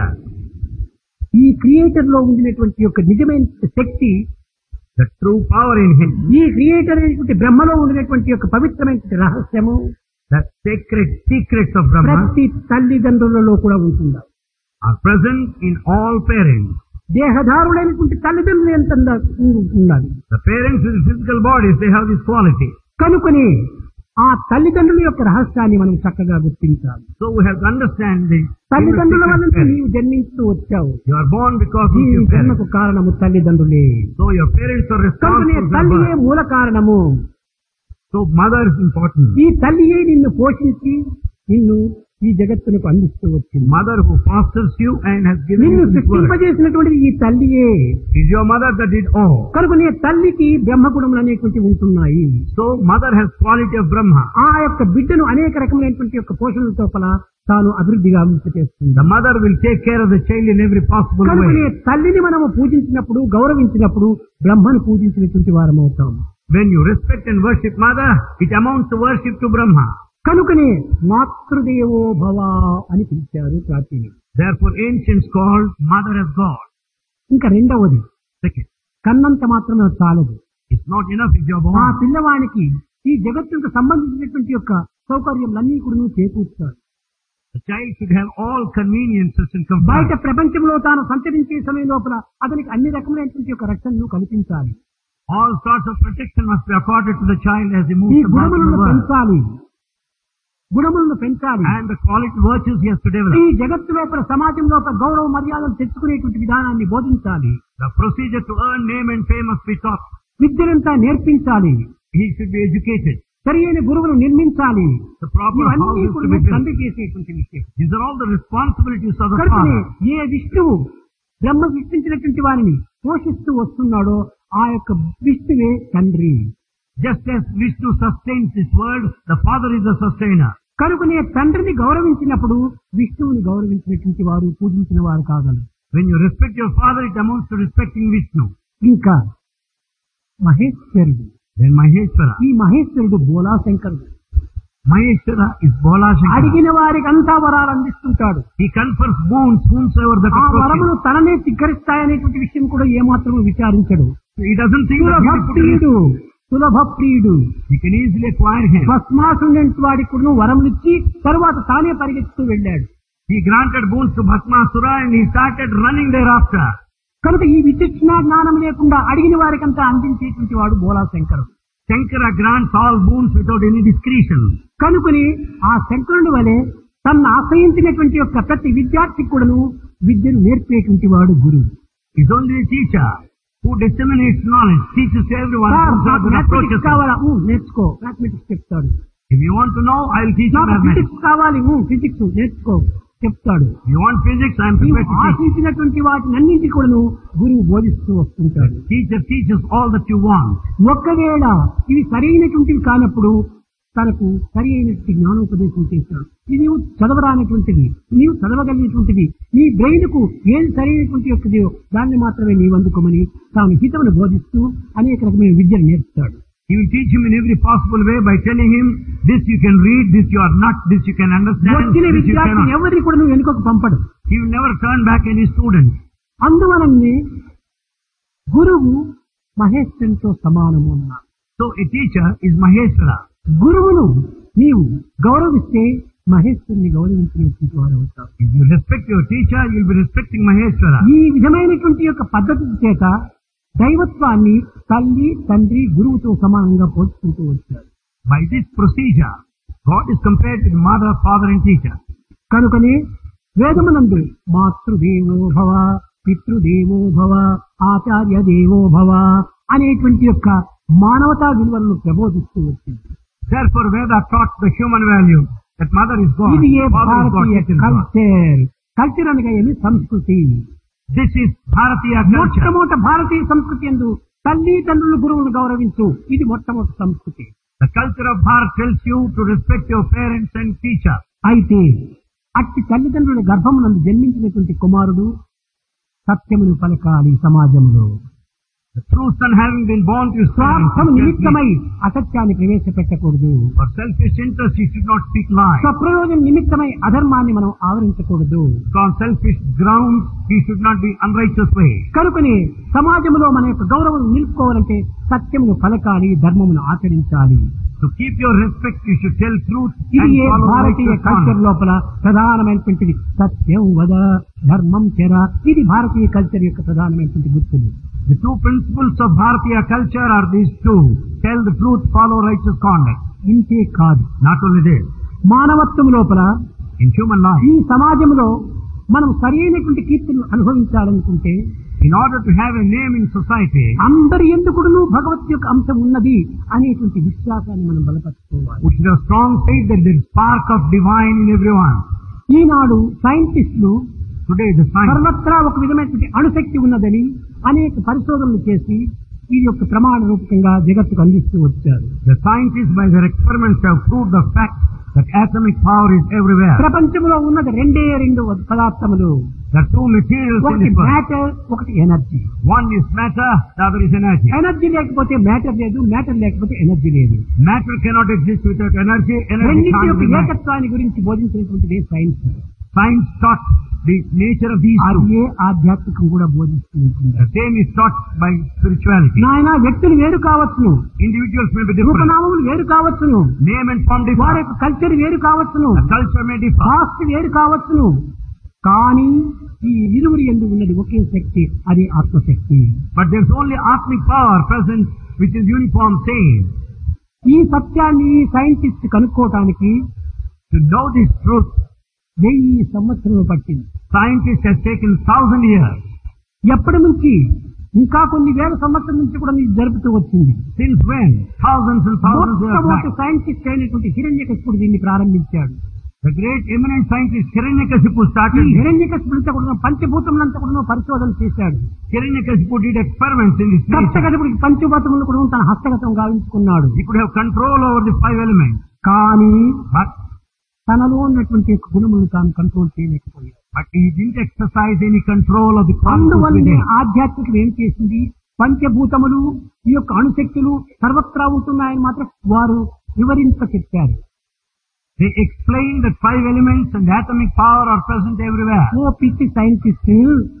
Speaker 1: ఈ క్రియేటర్ లో ఉండినటువంటి యొక్క నిజమైన శక్తి
Speaker 2: The true power in him,
Speaker 1: ఈ క్రియేటర్ అనేటువంటి బ్రహ్మలో ఉండినటువంటి యొక్క పవిత్రమైనటువంటి రహస్యము
Speaker 2: the sacred secrets of Brahma
Speaker 1: ప్రతి తల్లిదండ్రులలో కూడా ఉంటుందా
Speaker 2: are present in all parents.
Speaker 1: దేహదారుడైనటువంటి తల్లిదండ్రులు ఎంత ఉండాలి
Speaker 2: The parents with physical bodies, they have this quality.
Speaker 1: కనుకొని ఆ తల్లిదండ్రుల యొక్క రహస్యాన్ని మనం చక్కగా గుర్తించాలి
Speaker 2: So we have to understand the
Speaker 1: తల్లిదండ్రుల
Speaker 2: inner
Speaker 1: వల్ల
Speaker 2: secret parents.
Speaker 1: నీవు జన్మించుతూ వచ్చావు
Speaker 2: You are born because
Speaker 1: ఈ
Speaker 2: of your
Speaker 1: జన్మకు
Speaker 2: parents.
Speaker 1: కారణము తల్లిదండ్రులే
Speaker 2: So your parents are
Speaker 1: కనుకనే
Speaker 2: responsible for
Speaker 1: తల్లియే
Speaker 2: birth.
Speaker 1: మూల కారణము
Speaker 2: So mother is important.
Speaker 1: ఈ తల్లియే నిన్ను పోషించి నిన్ను ఈ జగత్తునకు అందిస్తూ వచ్చింది
Speaker 2: Mother who fosters you and has given
Speaker 1: నిన్ను
Speaker 2: you this word.
Speaker 1: సృష్టింపజేసినటువంటిది ఈ తల్లియే
Speaker 2: Is your mother that did all.
Speaker 1: కనుక నీ తల్లికి బ్రహ్మగుణములు అనేటువంటి ఉంటున్నాయి
Speaker 2: So mother has quality of Brahma.
Speaker 1: ఆ యొక్క బిడ్డను అనేక రకమైనటువంటి యొక్క పోషణలతో పల తాను అభివృద్ధిగా చేస్తుంది
Speaker 2: The mother will take care of the child in every possible
Speaker 1: కనుక నీ
Speaker 2: way.
Speaker 1: తల్లిని మనము పూజించినప్పుడు గౌరవించినప్పుడు బ్రహ్మను పూజించినటువంటి వారం అవుతాం
Speaker 2: When you respect and worship mother, it amounts to worship to Brahma.
Speaker 1: కనుకనే మాతృదేవో భవ అని పిలిచారు ప్రాచీనులు
Speaker 2: Therefore ancients called mother as God.
Speaker 1: ఇంకా రెండవది
Speaker 2: Second,
Speaker 1: కన్నంత మాత్రమే చాలదు
Speaker 2: it's not enough if you are
Speaker 1: ఆ
Speaker 2: born.
Speaker 1: పిల్లవానికి ఈ జగత్తుకు సంబంధించినటువంటి యొక్క సౌకర్యములన్నీ కూడా నువ్వు చేకూర్చాలి
Speaker 2: The child should have all conveniences and
Speaker 1: బయట
Speaker 2: comfort.
Speaker 1: ప్రపంచంలో తాను సంచరించే సమయం లోపల అతనికి అన్ని రకమైనటువంటి యొక్క రక్షణను కల్పించాలి
Speaker 2: All sorts of protection must be accorded to the child as he
Speaker 1: ఈ
Speaker 2: moves about in
Speaker 1: గుణములను
Speaker 2: the world.
Speaker 1: పెంచాలి గుణములను పెంచాలి
Speaker 2: And the quality virtues he has to develop.
Speaker 1: ఈ జగత్తు లోపల సమాజం లోపల గౌరవ మర్యాదలు తెచ్చుకునేటువంటి విధానాన్ని బోధించాలి
Speaker 2: The procedure to earn name and fame must be taught.
Speaker 1: విద్యనంతా నేర్పించాలి
Speaker 2: He should be educated.
Speaker 1: సరియైన గురువును నిర్మించాలి
Speaker 2: The proper
Speaker 1: ఇవన్నీ
Speaker 2: houses
Speaker 1: కూడా
Speaker 2: to be built.
Speaker 1: తండ్రి చేసేటువంటి విషయం
Speaker 2: These are all the responsibilities of the
Speaker 1: కనుకనే
Speaker 2: father.
Speaker 1: ఏ విష్ణువు బ్రహ్మ సృష్టించినటువంటి వారిని పోషిస్తూ వస్తున్నాడో ఆ యొక్క విష్ణువే తండ్రి
Speaker 2: Just as Vishnu sustains this world, the father is the sustainer.
Speaker 1: కనుకనే తండ్రిని గౌరవించినప్పుడు విష్ణువుని గౌరవించినటువంటి వారు పూజించిన వారు కాగలరు
Speaker 2: When you respect your father, it amounts to respecting Vishnu.
Speaker 1: ఇంకా మహేశ్వరుడు
Speaker 2: Then Maheshwara.
Speaker 1: ఈ మహేశ్వరుడు బోలాశంకరుడు
Speaker 2: Maheshwara is Bola Shankara.
Speaker 1: అడిగిన వారికి అంతా వరాలు అందిస్తుంటాడు
Speaker 2: He confers boons whomsoever that
Speaker 1: ఆ
Speaker 2: approach
Speaker 1: వరములు
Speaker 2: him.
Speaker 1: తననే ధిక్కరిస్తాయనేటువంటి విషయం కూడా ఏమాత్రం విచారించడు
Speaker 2: He doesn't think that
Speaker 1: సులభ
Speaker 2: he will put
Speaker 1: ప్రియుడు సులభ ప్రియుడు
Speaker 2: He can easily acquire him.
Speaker 1: భస్మాసుండెంట్ వాడికి కూడా వరములు ఇచ్చి తరువాత తానే పరిగెత్తుతూ వెళ్ళాడు
Speaker 2: He granted boons to Bhasmasura and he started running thereafter.
Speaker 1: కనుక ఈ విచక్షణ జ్ఞానం లేకుండా అడిగిన వారికంతా అందించేటువంటి వాడు బోలాశంకరుడు
Speaker 2: Shankara grants all boons without any discretion.
Speaker 1: కనుకొని ఆ శంకరుని వలె తన్ను ఆశ్రయించినటువంటి యొక్క ప్రతి విద్యార్థికి కూడాను విద్యను నేర్పేటువంటి వాడు గురువు
Speaker 2: He's only a teacher who disseminates knowledge, teaches to everyone
Speaker 1: sir,
Speaker 2: whomsoever
Speaker 1: నాకు
Speaker 2: approaches
Speaker 1: మ్యాథమెటిక్స్
Speaker 2: him.
Speaker 1: కావాలా ఊ, నేర్చుకో మ్యాథమెటిక్స్ చెప్తాడు
Speaker 2: If you want to know, I'll teach you
Speaker 1: నాకు
Speaker 2: mathematics.
Speaker 1: ఫిజిక్స్ కావాలి ఊ, ఫిజిక్స్ నేర్చుకో చెప్తాడు
Speaker 2: If you want physics, I'm
Speaker 1: నీవు
Speaker 2: prepared to teach.
Speaker 1: ఆశించినటువంటి వాటిని అన్నింటి కూడాను గురువు బోధిస్తూ వస్తుంటాడు
Speaker 2: Teacher teaches all that you want.
Speaker 1: ఒక్కవేళ ఇవి సరైనటువంటివి కానప్పుడు తనకు సరి అయినటువంటి జ్ఞానోపదేశం చేస్తాడు ఇది నీవు చదవరానటువంటిది నీవు చదవగలిగినటువంటిది నీ బ్రెయిన్ కు ఏది సరైనటువంటి యొక్కదో దాన్ని మాత్రమే నీవు అందుకోమని తాను హితమును బోధిస్తూ అనేక రకమైన విద్యను నేర్పుతాడు
Speaker 2: He will teach him in every possible way by telling him, this you can read, this you are not, this you can understand,
Speaker 1: వచ్చిన
Speaker 2: this you
Speaker 1: విద్యార్థిని
Speaker 2: cannot.
Speaker 1: ఎవరిని కూడా నువ్వు వెనుకకు పంపడు
Speaker 2: He will never turn back any student.
Speaker 1: అందువలనే గురువు మహేశ్వరునితో సమానము అన్నాడు
Speaker 2: So a teacher is Maheshwara.
Speaker 1: గురువును నీవు గౌరవిస్తే మహేశ్వరుని గౌరవించినటువంటి వారు అవుతారు
Speaker 2: If you respect your teacher, you will be respecting Maheshwara.
Speaker 1: ఈ విధమైనటువంటి యొక్క పద్ధతి చేత దైవత్వాన్ని తల్లి తండ్రి గురువుతో సమానంగా పోల్చుకుంటూ వచ్చారు
Speaker 2: By this procedure, God is compared with mother, father and teacher.
Speaker 1: కనుకనే వేదమునందు మాతృదేవో భవ పితృదేవో భవ ఆచార్య దేవో భవ అనేటువంటి యొక్క మానవతా విలువలను ప్రబోధిస్తూ వచ్చింది
Speaker 2: Therefore, Veda taught the human value that mother is God,
Speaker 1: ఇది ఏ
Speaker 2: father is God,
Speaker 1: భారతీయ
Speaker 2: teacher is God.
Speaker 1: Culture culture అనగా ఏమి సంస్కృతి
Speaker 2: This is Bharatiya culture.
Speaker 1: మొట్టమొదట భారతీయ సంస్కృతి ఎందు తల్లి తండ్రులు గురువును గౌరవించు ఇది మొట్టమొదటి సంస్కృతి
Speaker 2: The culture of Bharat tells you to respect your parents and teacher.
Speaker 1: అయితే అట్టి తల్లిదండ్రుల గర్భమునందు జన్మించినటువంటి కుమారుడు సత్యమును పలకాలి సమాజంలో
Speaker 2: The true son having been born to his parents,
Speaker 1: స్వార్థము
Speaker 2: he shall
Speaker 1: నిమిత్తమై అసత్యాన్ని ప్రవేశపెట్టకూడదు
Speaker 2: speak. for selfish interest he should not speak lies.
Speaker 1: స్వప్రయోజన నిమిత్తమై అధర్మాన్ని మనం ఆవరించకూడదు
Speaker 2: So on selfish grounds he should not be unrighteous way.
Speaker 1: కనుకని సమాజంలో మన యొక్క గౌరవం నిలుపుకోవాలంటే సత్యమును పలకాలి ధర్మమును ఆచరించాలి
Speaker 2: To keep your respect you should tell truth
Speaker 1: ఇది
Speaker 2: and
Speaker 1: ఏ
Speaker 2: follow
Speaker 1: భారతీయ
Speaker 2: righteous
Speaker 1: కల్చర్
Speaker 2: conduct.
Speaker 1: లోపల ప్రధానమైనటువంటిది సత్యం వద ధర్మం చెర ఇది భారతీయ కల్చర్ యొక్క ప్రధానమైనటువంటి గుర్తులు
Speaker 2: The two principles of Bharatiya culture are these two. Tell the truth, follow righteous conduct.
Speaker 1: ఇంతే కాదు
Speaker 2: Not only this,
Speaker 1: మానవత్వం లోపల
Speaker 2: in human life,
Speaker 1: ఈ సమాజంలో మనం సరైనటువంటి కీర్తిని అనుభవించాలనుకుంటే
Speaker 2: In order to have a name in society,
Speaker 1: అందరి ఎందుకుడును భగవత్ యొక్క అంశం ఉన్నది అనేటువంటి విశ్వాసాన్ని మనం బలపరుచుకోవాలి
Speaker 2: we should have strong faith that there is spark of divine in everyone.
Speaker 1: ఈనాడు సైంటిస్టులు
Speaker 2: Today the science,
Speaker 1: సర్వత్రా ఒక విధమైనటువంటి అణుశక్తి ఉన్నదని అనేక పరిశోధనలు చేసి ఈ యొక్క ప్రమాణ రూపకంగా జగత్తుకు అందిస్తూ వచ్చారు
Speaker 2: the scientists by their experiments have proved the fact that atomic power is everywhere.
Speaker 1: ప్రపంచంలో ఉన్నది రెండే రెండు పదార్థములు
Speaker 2: There are two materials in
Speaker 1: ఒకటి
Speaker 2: this world.
Speaker 1: మ్యాటర్ ఒకటి energy
Speaker 2: One is matter, the other is energy.
Speaker 1: Energy లేకపోతే matter లేదు matter లేకపోతే ఎనర్జీ లేదు
Speaker 2: Matter cannot exist without energy, energy
Speaker 1: రెండింటి
Speaker 2: can't
Speaker 1: యొక్క
Speaker 2: be matter.
Speaker 1: ఏకత్వాన్ని గురించి బోధించినటువంటిదే science
Speaker 2: Science taught the nature of these two.
Speaker 1: అది ఏ ఆధ్యాత్మికం కూడా బోధిస్తూ ఉంటుంది
Speaker 2: The same is taught by spirituality.
Speaker 1: నాయన వ్యక్తులు వేరు కావచ్చును
Speaker 2: Individuals may be different.
Speaker 1: రూపనామములు వేరు కావచ్చును
Speaker 2: Name and form
Speaker 1: వారి
Speaker 2: differ.
Speaker 1: యొక్క కల్చర్ వేరు కావచ్చును
Speaker 2: The culture may differ.
Speaker 1: Caste వేరు కావచ్చును కానీ ఈ ఇరువురి ఎందు ఉన్నది ఒకే శక్తి అది ఆత్మశక్తి
Speaker 2: But there's only Atmic power present which is uniform same.
Speaker 1: ఈ సత్యాన్ని సైంటిస్ట్ కనుక్కోవటానికి
Speaker 2: To know this truth,
Speaker 1: వెయ్యి సంవత్సరాలు పట్టింది
Speaker 2: scientists have taken thousand years.
Speaker 1: ఎప్పటి నుంచి ఇంకా కొన్ని వేల సంవత్సరం నుంచి కూడా ఇది జరుపుతూ వచ్చింది
Speaker 2: Since when? Thousands and thousands of years
Speaker 1: మొట్టమొదటి
Speaker 2: back.
Speaker 1: సైంటిస్ట్ అయినటువంటి హిరణ్యకశిపుడు దీన్ని ప్రారంభించాడు
Speaker 2: The great eminent scientist Hiranyakasipu
Speaker 1: ఈ
Speaker 2: started this.
Speaker 1: హిరణ్యకశిపుడితో కూడా పంచభూతములంతా కూడా పరిశోధన చేశాడు
Speaker 2: Hiranyakasipu did experiments in this nature.
Speaker 1: కష్టగతిపుడికి పంచభూతములు కూడా తన హస్తగతం గావించుకున్నాడు
Speaker 2: He could have control over the five elements.
Speaker 1: కానీ
Speaker 2: But,
Speaker 1: తనలో ఉన్నటువంటి యొక్క గుణములను తాను కంట్రోల్ చేయలేకపోయాడు
Speaker 2: but he didn't exercise any control of the qualities
Speaker 1: అందువల్ల
Speaker 2: within.
Speaker 1: ఆధ్యాత్మికం ఏం చేసింది పంచభూతములు ఈ యొక్క అణుశక్తులు సర్వత్రా ఉంటున్నాయని మాత్రం వారు వివరింప చెప్పారు
Speaker 2: They explained that five elements and atomic power are present everywhere.
Speaker 1: ఓ పిచ్చి సైంటిస్ట్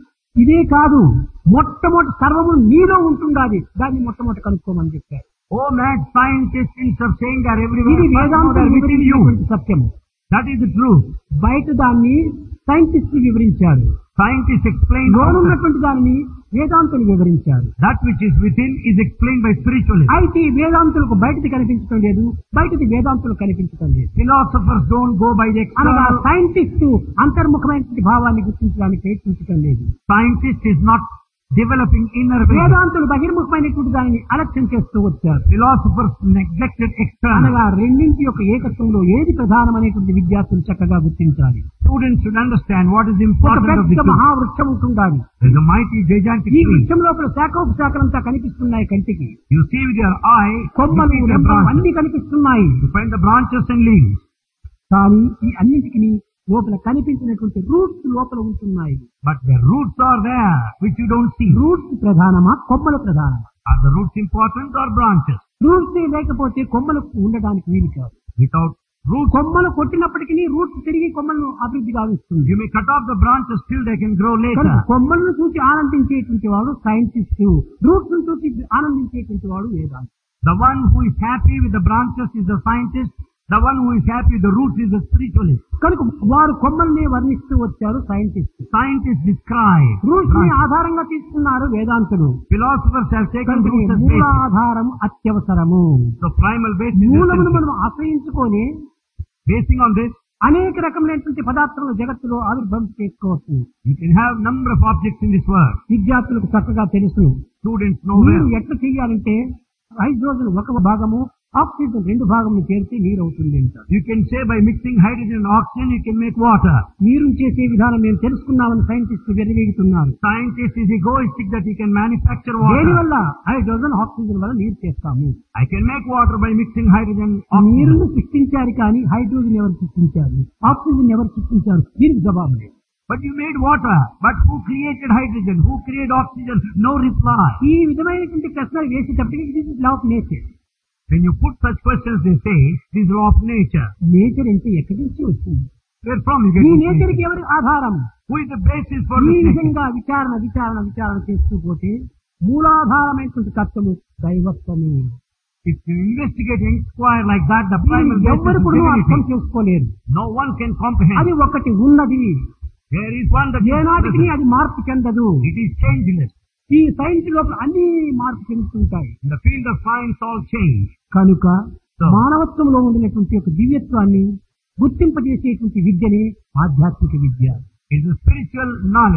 Speaker 1: ఇదే కాదు మొట్టమొదటి సర్వము నీలో ఉంటుండాలి దాన్ని మొట్టమొదటి కనుక్కోమని చెప్పారు
Speaker 2: Oh mad scientist, instead of saying they are everywhere,
Speaker 1: ఇది
Speaker 2: first know they
Speaker 1: వేదాంతం
Speaker 2: are within you.
Speaker 1: వివరించినటువంటి సత్యము
Speaker 2: That is the truth.
Speaker 1: బయట దాన్ని సైంటిస్టులు వివరించారు
Speaker 2: Scientists explain outside.
Speaker 1: లోనున్నటువంటి దానిని వేదాంతులు వివరించారు
Speaker 2: that which is within is explained by spiritualists.
Speaker 1: అయితే ఈ వేదాంతులకు బయటది కనిపించడం లేదు బయటది వేదాంతులు కనిపించడం లేదు
Speaker 2: Philosophers don't go by the
Speaker 1: అనగా
Speaker 2: external.
Speaker 1: సైంటిస్ట్ అంతర్ముఖమైనటువంటి భావాన్ని గుర్తించడానికి ప్రయత్నించడం లేదు
Speaker 2: Scientist is not developing inner vision.
Speaker 1: వేదాంతులు బహిర్ముఖమైనటువంటి దానిని అలక్ష్యం చేస్తూ వచ్చారు
Speaker 2: Philosophers neglected external.
Speaker 1: అనగా రెండింటి యొక్క ఏకత్వంలో ఏది ప్రధానమైనటువంటి విద్యార్థులు చక్కగా గుర్తించాలి
Speaker 2: Students should understand what is
Speaker 1: ఒక
Speaker 2: important of the
Speaker 1: పెద్ద
Speaker 2: two.
Speaker 1: మహావృక్షం ఉంటుండాలి
Speaker 2: There's a mighty gigantic
Speaker 1: ఈ
Speaker 2: tree.
Speaker 1: వృక్షం లోపల శాఖోపశాఖలంతా కనిపిస్తున్నాయి కంటికి
Speaker 2: You see with your eye, you
Speaker 1: కొమ్మలు
Speaker 2: see the
Speaker 1: రెమ్మలు
Speaker 2: branches.
Speaker 1: అన్ని కనిపిస్తున్నాయి
Speaker 2: You find the branches and leaves.
Speaker 1: కానీ ఈ అన్నింటికి లోపల కనిపించినటువంటి రూట్స్ లోపల ఉంటున్నాయి
Speaker 2: But the roots are there, which you don't see.
Speaker 1: Roots ప్రధానమా కొమ్మలు ప్రధానమా
Speaker 2: Are the roots important or branches?
Speaker 1: Roots లేకపోతే కొమ్మలకు ఉండడానికి వీలు కాదు
Speaker 2: Without roots,
Speaker 1: కొమ్మలు కొట్టినప్పటికీ రూట్స్ తిరిగి కొమ్మలను అభివృద్ధి గావిస్తుంది
Speaker 2: you may cut off the branches till they can grow
Speaker 1: కనుక
Speaker 2: later.
Speaker 1: కొమ్మలను చూసి ఆనందించేటువంటి వాడు సైంటిస్ట్ రూట్స్ చూసి ఆనందించేటువంటి వాడు వేదాంత
Speaker 2: The one who is happy with the branches is the scientist. The one who is happy with the roots is the spiritualist.
Speaker 1: కనుక వారు కొమ్మల్ని వర్ణిస్తూ వచ్చారు సైంటిస్ట్
Speaker 2: Scientists describe
Speaker 1: రూట్స్ ని
Speaker 2: branches.
Speaker 1: ఆధారంగా తీసుకున్నారు వేదాంతులు
Speaker 2: Philosophers have taken
Speaker 1: కనుక
Speaker 2: roots as basic.
Speaker 1: మూలాధారం అత్యవసరము
Speaker 2: The primal basis is
Speaker 1: మూలమును
Speaker 2: essential.
Speaker 1: మనం ఆశ్రయించుకొని
Speaker 2: Basing on this,
Speaker 1: అనేక రకమైనటువంటి పదార్థాలు జగత్తులో ఆవిర్భవం చేసుకోవచ్చు
Speaker 2: you can have number of objects in this world.
Speaker 1: విద్యార్థులకు చక్కగా తెలుసు
Speaker 2: Students know
Speaker 1: నీరు
Speaker 2: well.
Speaker 1: ఎట్లా చేయాలంటే హైడ్రోజన్ ఒక భాగము ఆక్సిజన్ రెండు భాగములు చేరితే నీరు అవుతుంది అంటారు
Speaker 2: You can say by mixing hydrogen and oxygen, you can make water.
Speaker 1: నీరు చేసే విధానం మేము తెలుసుకున్నామని సైంటిస్ట్ వెరివేగుతున్నారు
Speaker 2: Scientist is egoistic that he can manufacture
Speaker 1: దేని
Speaker 2: water.
Speaker 1: వల్ల హైడ్రోజన్ ఆక్సిజన్ వల్ల నీరు చేస్తాము
Speaker 2: I can make water by mixing hydrogen and
Speaker 1: నీరును
Speaker 2: oxygen.
Speaker 1: సృష్టించారు కానీ హైడ్రోజన్ ఎవరు సృష్టించారు ఆక్సిజన్ ఎవరు సృష్టించారు దీనికి జవాబు లేదు
Speaker 2: But you made water. But who created hydrogen? Who created oxygen? No reply.
Speaker 1: ఈ విధమైనటువంటి ప్రశ్నలు వేసేటప్పటికి ఇది law of nature
Speaker 2: When you put such questions, they say, this is law of nature.
Speaker 1: Nature అంటే ఎక్కడి నుంచి వచ్చింది
Speaker 2: Where from you get
Speaker 1: ఈ
Speaker 2: this
Speaker 1: నేచర్ కి
Speaker 2: nature?
Speaker 1: ఎవరి ఆధారం
Speaker 2: Who is the basis for
Speaker 1: ఈ
Speaker 2: this nature?
Speaker 1: విధంగా విచారణ విచారణ విచారణ చేస్తూ పోతే మూలాధారమైనటువంటి తత్వము దైవత్వమే
Speaker 2: If you investigate and inquire like that, the primal
Speaker 1: దీన్ని
Speaker 2: basis
Speaker 1: ఎవ్వరు
Speaker 2: is
Speaker 1: కూడా అర్థం
Speaker 2: divinity.
Speaker 1: చేసుకోలేరు
Speaker 2: No one can comprehend.
Speaker 1: అది ఒకటి ఉన్నది
Speaker 2: There is one that is
Speaker 1: ఏనాటికి
Speaker 2: present.
Speaker 1: అది మార్పు చెందదు
Speaker 2: It is changeless.
Speaker 1: ఈ సైన్స్ లోపల అన్ని మార్పు చెందుతుంటాయి
Speaker 2: In the field of science, all change.
Speaker 1: కనుక
Speaker 2: So-
Speaker 1: మానవత్వంలో ఉండినటువంటి ఒక దివ్యత్వాన్ని గుర్తింపజేసేటువంటి విద్యనే ఆధ్యాత్మిక విద్య
Speaker 2: It is a spiritual knowledge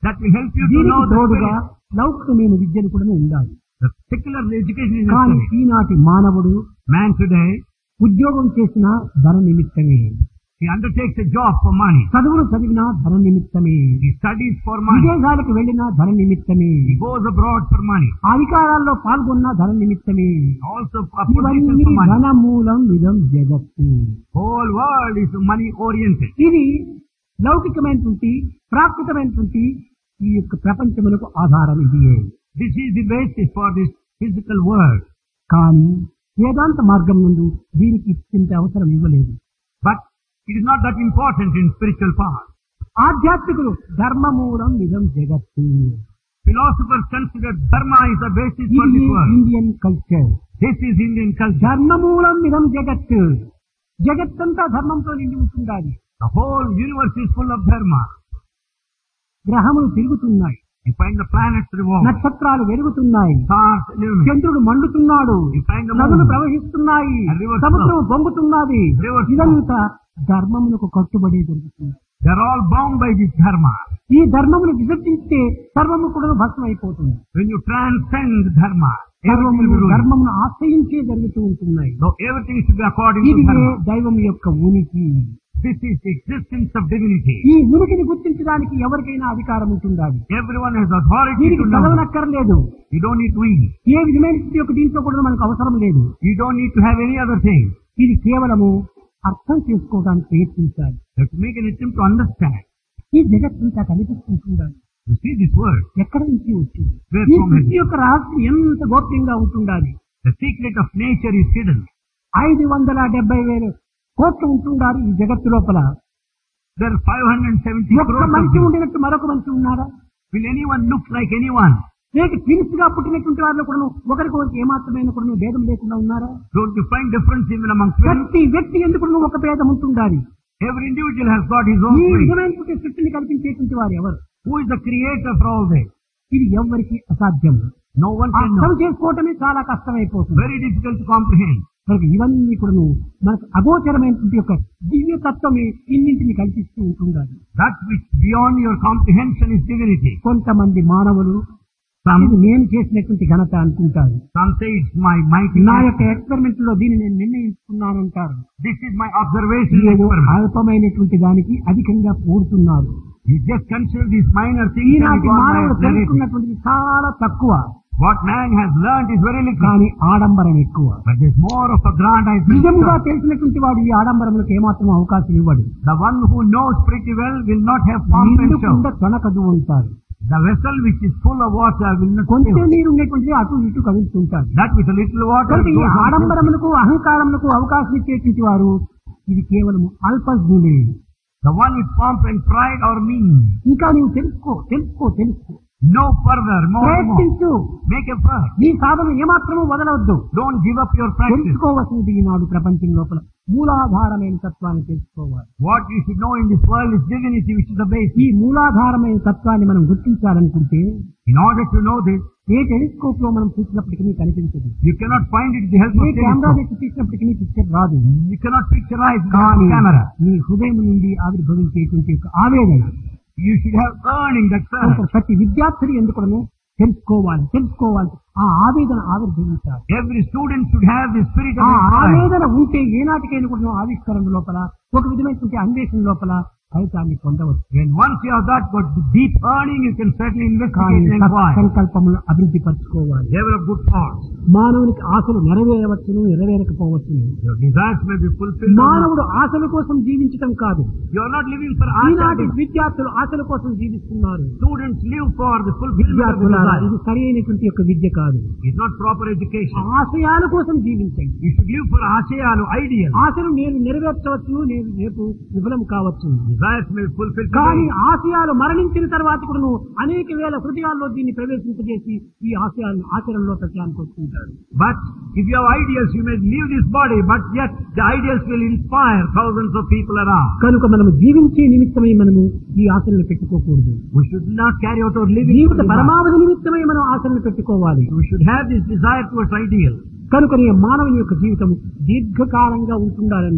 Speaker 2: That will help you to
Speaker 1: దీనికి
Speaker 2: know the
Speaker 1: తోడుగా
Speaker 2: spirit.
Speaker 1: లౌకికమైన విద్యను కూడా ఉండాలి
Speaker 2: The secular education is
Speaker 1: కానీ
Speaker 2: necessary.
Speaker 1: ఈనాటి మానవుడు
Speaker 2: Man today,
Speaker 1: ఉద్యోగం చేసిన ధన నిమిత్తమే
Speaker 2: he undertakes a job for money.
Speaker 1: చదువులు చదివినా ధన నిమిత్తమే
Speaker 2: He studies for money.
Speaker 1: విదేశాలకు వెళ్ళినా ధన నిమిత్తమే
Speaker 2: He goes abroad for money.
Speaker 1: అధికారాల్లో పాల్గొన్న ధన నిమిత్తమే
Speaker 2: Also for position
Speaker 1: ఇవన్నీ
Speaker 2: for money.
Speaker 1: ధన మూలం విధం జగత్తు
Speaker 2: Whole world is money oriented.
Speaker 1: ఇది లౌకికమైనటువంటి ప్రాకృతమైనటువంటి ఈ యొక్క ప్రపంచములకు ఆధారం ఇది
Speaker 2: This is the basis for this physical world.
Speaker 1: కానీ వేదాంత మార్గం నుండి దీనికి ఇంత అవసరం ఇవ్వలేదు
Speaker 2: But it is not that important in spiritual path.
Speaker 1: ఆధ్యాత్మికులు ధర్మమూలం విధం జగత్తు
Speaker 2: Philosophers consider dharma is the basis for
Speaker 1: ఇది
Speaker 2: this world.
Speaker 1: Indian culture
Speaker 2: This is Indian culture.
Speaker 1: ధర్మమూలం విధం జగత్తు జగత్తంతా ధర్మంతో నిండి ఉంటుండాలి
Speaker 2: The whole universe is full of dharma.
Speaker 1: గ్రహములు తిరుగుతున్నాయి
Speaker 2: You find the planets revolve,
Speaker 1: నక్షత్రాలు వెలుగుతున్నాయి
Speaker 2: stars illuminate.
Speaker 1: చంద్రుడు మండుతున్నాడు
Speaker 2: You find the
Speaker 1: నదులు
Speaker 2: moon.
Speaker 1: ప్రవహిస్తున్నాయి
Speaker 2: And rivers
Speaker 1: సముద్రం పొంగుతున్నది
Speaker 2: Rivers flow.
Speaker 1: ఇదంతా ధర్మమునకు కట్టుబడి జరుగుతుంది
Speaker 2: They're all bound by this dharma.
Speaker 1: ఈ ధర్మమును విసర్జించితే సర్వము కూడా భస్మం అయిపోతుంది
Speaker 2: When you transcend dharma, everything will
Speaker 1: సర్వమును
Speaker 2: be ruined.
Speaker 1: ధర్మమును ఆశ్రయించే జరుగుతూ ఉంటున్నాయి
Speaker 2: So everything should be according to
Speaker 1: ఇది
Speaker 2: dharma.
Speaker 1: దైవం యొక్క ఉనికి
Speaker 2: This is the existence of divinity.
Speaker 1: ఈ ఉనికిని గుర్తించడానికి ఎవరికైనా అధికారం ఉంటుండాలి
Speaker 2: Everyone has authority
Speaker 1: దీనికి
Speaker 2: to know.
Speaker 1: చదవనక్కర్లేదు
Speaker 2: You don't need to eat.
Speaker 1: ఏ విధమైన యొక్క దీంతో కూడా మనకు అవసరం లేదు
Speaker 2: You don't need to have any other thing.
Speaker 1: ఇది కేవలము అర్థం చేసుకోవడానికి ప్రయత్నించాలి
Speaker 2: You have to make an attempt to understand.
Speaker 1: ఈ జగత్తంతా కనిపిస్తుంటుండాలి
Speaker 2: You see this word.
Speaker 1: ఎక్కడ నుంచి వచ్చింది
Speaker 2: Where
Speaker 1: ఈ
Speaker 2: from
Speaker 1: సృష్టి
Speaker 2: is it?
Speaker 1: యొక్క రహస్యం ఎంత గోప్యంగా ఉంటుండాలి
Speaker 2: The secret of nature is hidden.
Speaker 1: ఐదు వందల డెబ్బై వేలు కోట్లు ఉంటుండాలి ఈ జగత్తు లోపల
Speaker 2: There are 570
Speaker 1: ఒక్క
Speaker 2: crores of
Speaker 1: మనిషి
Speaker 2: them.
Speaker 1: ఉండినట్టు మరొక మనిషి ఉన్నారా
Speaker 2: Will anyone look like anyone?
Speaker 1: లేక ట్విన్స్ గా పుట్టినటువంటి వారిలో కూడా ఒకరికొకరికి ఏమాత్రమైన కూడా భేదం లేకుండా ఉన్నారా
Speaker 2: Don't you find difference even among twins?
Speaker 1: ప్రతి వ్యక్తి ఎందుకు నువ్వు ఒక భేదం ఉంటుండాలి
Speaker 2: Every individual has got his own
Speaker 1: ఈ
Speaker 2: place.
Speaker 1: విధమైనటువంటి సృష్టిని కల్పించేటువంటి వారు ఎవరు
Speaker 2: Who is the creator for all this?
Speaker 1: ఇది ఎవరికి అసాధ్యం
Speaker 2: No one can
Speaker 1: అర్థం
Speaker 2: know.
Speaker 1: చేసుకోవటమే చాలా కష్టమైపోతుంది
Speaker 2: Very difficult to comprehend.
Speaker 1: మనకి ఇవన్నీ కూడా మనకు అగోచరమైనటువంటి యొక్క దివ్య తత్వమే ఇన్నింటిని కల్పిస్తూ ఉంటుండాలి
Speaker 2: That which beyond your comprehension is divinity.
Speaker 1: కొంతమంది మానవులు
Speaker 2: Some,
Speaker 1: ఇది నేను చేసినటువంటి ఘనత అనుకుంటారు
Speaker 2: some say it's my mighty
Speaker 1: నా
Speaker 2: act.
Speaker 1: యొక్క ఎక్స్పెరిమెంట్ లో దీన్ని నేను నిర్ణయించుకున్నాను అంటారు
Speaker 2: This is my observation
Speaker 1: ఏదో
Speaker 2: experiment.
Speaker 1: అల్పమైనటువంటి దానికి అధికంగా పోడుతున్నారు
Speaker 2: You just consider these minor things and
Speaker 1: ఈనాటి
Speaker 2: you go on
Speaker 1: మానవుడు
Speaker 2: narrating.
Speaker 1: తెలుసుకున్నటువంటిది చాలా తక్కువ
Speaker 2: What man has learned is very little.
Speaker 1: కానీ ఆడంబరం ఎక్కువ
Speaker 2: But there's more of a grandizement.
Speaker 1: నిజంగా తెలిసినటువంటి వాడు ఈ ఆడంబరములకు ఏమాత్రం అవకాశం ఇవ్వడు
Speaker 2: The one who knows pretty well will not have pomp and show.
Speaker 1: నిండుకుండా తొనకదు ఉంటారు
Speaker 2: The vessel which is full of water will not
Speaker 1: కొంచెం
Speaker 2: fill.
Speaker 1: నీరు ఉండేటువంటి అటు ఇటు కదులుతుంటారు
Speaker 2: That with a little water
Speaker 1: కనుక ఈ
Speaker 2: goes on.
Speaker 1: ఆడంబరములకు అహంకారములకు అవకాశం ఇచ్చేటువంటి వారు ఇది కేవలం అల్పజ్ఞులే
Speaker 2: The one with pomp and pride or mean.
Speaker 1: ఇంకా నీవు తెలుసుకో తెలుసుకో తెలుసుకో
Speaker 2: No further, more and more.
Speaker 1: ప్రయత్నించు
Speaker 2: Make effort.
Speaker 1: నీ సాధన ఏమాత్రము వదలవద్దు
Speaker 2: Don't give up your practice.
Speaker 1: తెలుసుకోవాల్సింది ఈనాడు ప్రపంచం లోపల మూలాధారమైన తత్వాన్ని తెలుసుకోవాలి
Speaker 2: What you should know in this world is divinity, which is the base.
Speaker 1: ఈ మూలాధారమైన తత్వాన్ని మనం గుర్తించాలనుకుంటే
Speaker 2: In order to know this,
Speaker 1: ఏ టెలిస్కోప్ లో మనం చూసినప్పటికీ కనిపించదు
Speaker 2: you cannot find it with the help
Speaker 1: ఏ
Speaker 2: of
Speaker 1: కెమెరా
Speaker 2: telescope.
Speaker 1: తెచ్చి తీసినప్పటికీ పిక్చర్ రాదు
Speaker 2: You cannot picturize with the help
Speaker 1: కానీ
Speaker 2: of camera.
Speaker 1: నీ హృదయం నుండి ఆవిర్భవించేటువంటి యొక్క ఆవేదన
Speaker 2: You should have earning that
Speaker 1: కనుక
Speaker 2: thirst.
Speaker 1: ప్రతి విద్యార్థులు ఎందుకును తెలుసుకోవాలి తెలుసుకోవాలి ఆ ఆవేదన ఆవిర్భవించాలి
Speaker 2: Every student should have the spirit of
Speaker 1: ఆ
Speaker 2: inquiry.
Speaker 1: ఆవేదన ఉంటే ఏనాటికైనా కూడా ఆవిష్కరణ లోపల ఒక విధమైనటువంటి అన్వేషణ లోపల ఫలితాన్ని పొందవచ్చు
Speaker 2: When once you have that got the deep earning, you can certainly
Speaker 1: కానీ
Speaker 2: investigate and inquire.
Speaker 1: సంకల్పములను అభివృద్ధి పరచుకోవాలి
Speaker 2: Develop good thoughts.
Speaker 1: మానవునికి ఆశలు నెరవేరవచ్చును నెరవేరకపోవచ్చును
Speaker 2: Your desires may be fulfilled. or not.
Speaker 1: మానవుడు ఆశల కోసం జీవించటం కాదు
Speaker 2: You are not living for
Speaker 1: ఈనాటి
Speaker 2: ourselves.
Speaker 1: విద్యార్థులు ఆశల కోసం జీవిస్తున్నారు
Speaker 2: Students live for the fulfillment of the
Speaker 1: విద్యార్థులారా
Speaker 2: desire.
Speaker 1: ఇది సరైనటువంటి యొక్క విద్య కాదు
Speaker 2: It's not proper education.
Speaker 1: ఆశయాల కోసం జీవించండి
Speaker 2: You should live for ashayalu, ideal.
Speaker 1: ఆశలు నేను నెరవేర్చవచ్చు నేను రేపు విఫలం కావచ్చు
Speaker 2: Desires may be fulfilled
Speaker 1: కానీ
Speaker 2: today.
Speaker 1: ఆశయాలు మరణించిన తర్వాత కూడా నువ్వు అనేక వేల హృదయాల్లో దీన్ని ప్రవేశింపజేసి ఈ ఆశయాలను ఆచరణలో పెట్టడానికి వస్తుంటాడు
Speaker 2: But if you have ideals, you may leave this body, but yet the ideals will inspire thousands of people around.
Speaker 1: కనుక మనము జీవించే నిమిత్తమై మనము ఈ ఆశలను పెట్టుకోకూడదు
Speaker 2: We should not carry out our living
Speaker 1: Jeevitha
Speaker 2: for desire.
Speaker 1: పరమావధి నిమిత్తమై మనం ఆశలను పెట్టుకోవాలి
Speaker 2: We should have this desire towards ideal.
Speaker 1: కనుక నీ మానవుని యొక్క జీవితం దీర్ఘకాలంగా ఉంటుండాలన్నాడు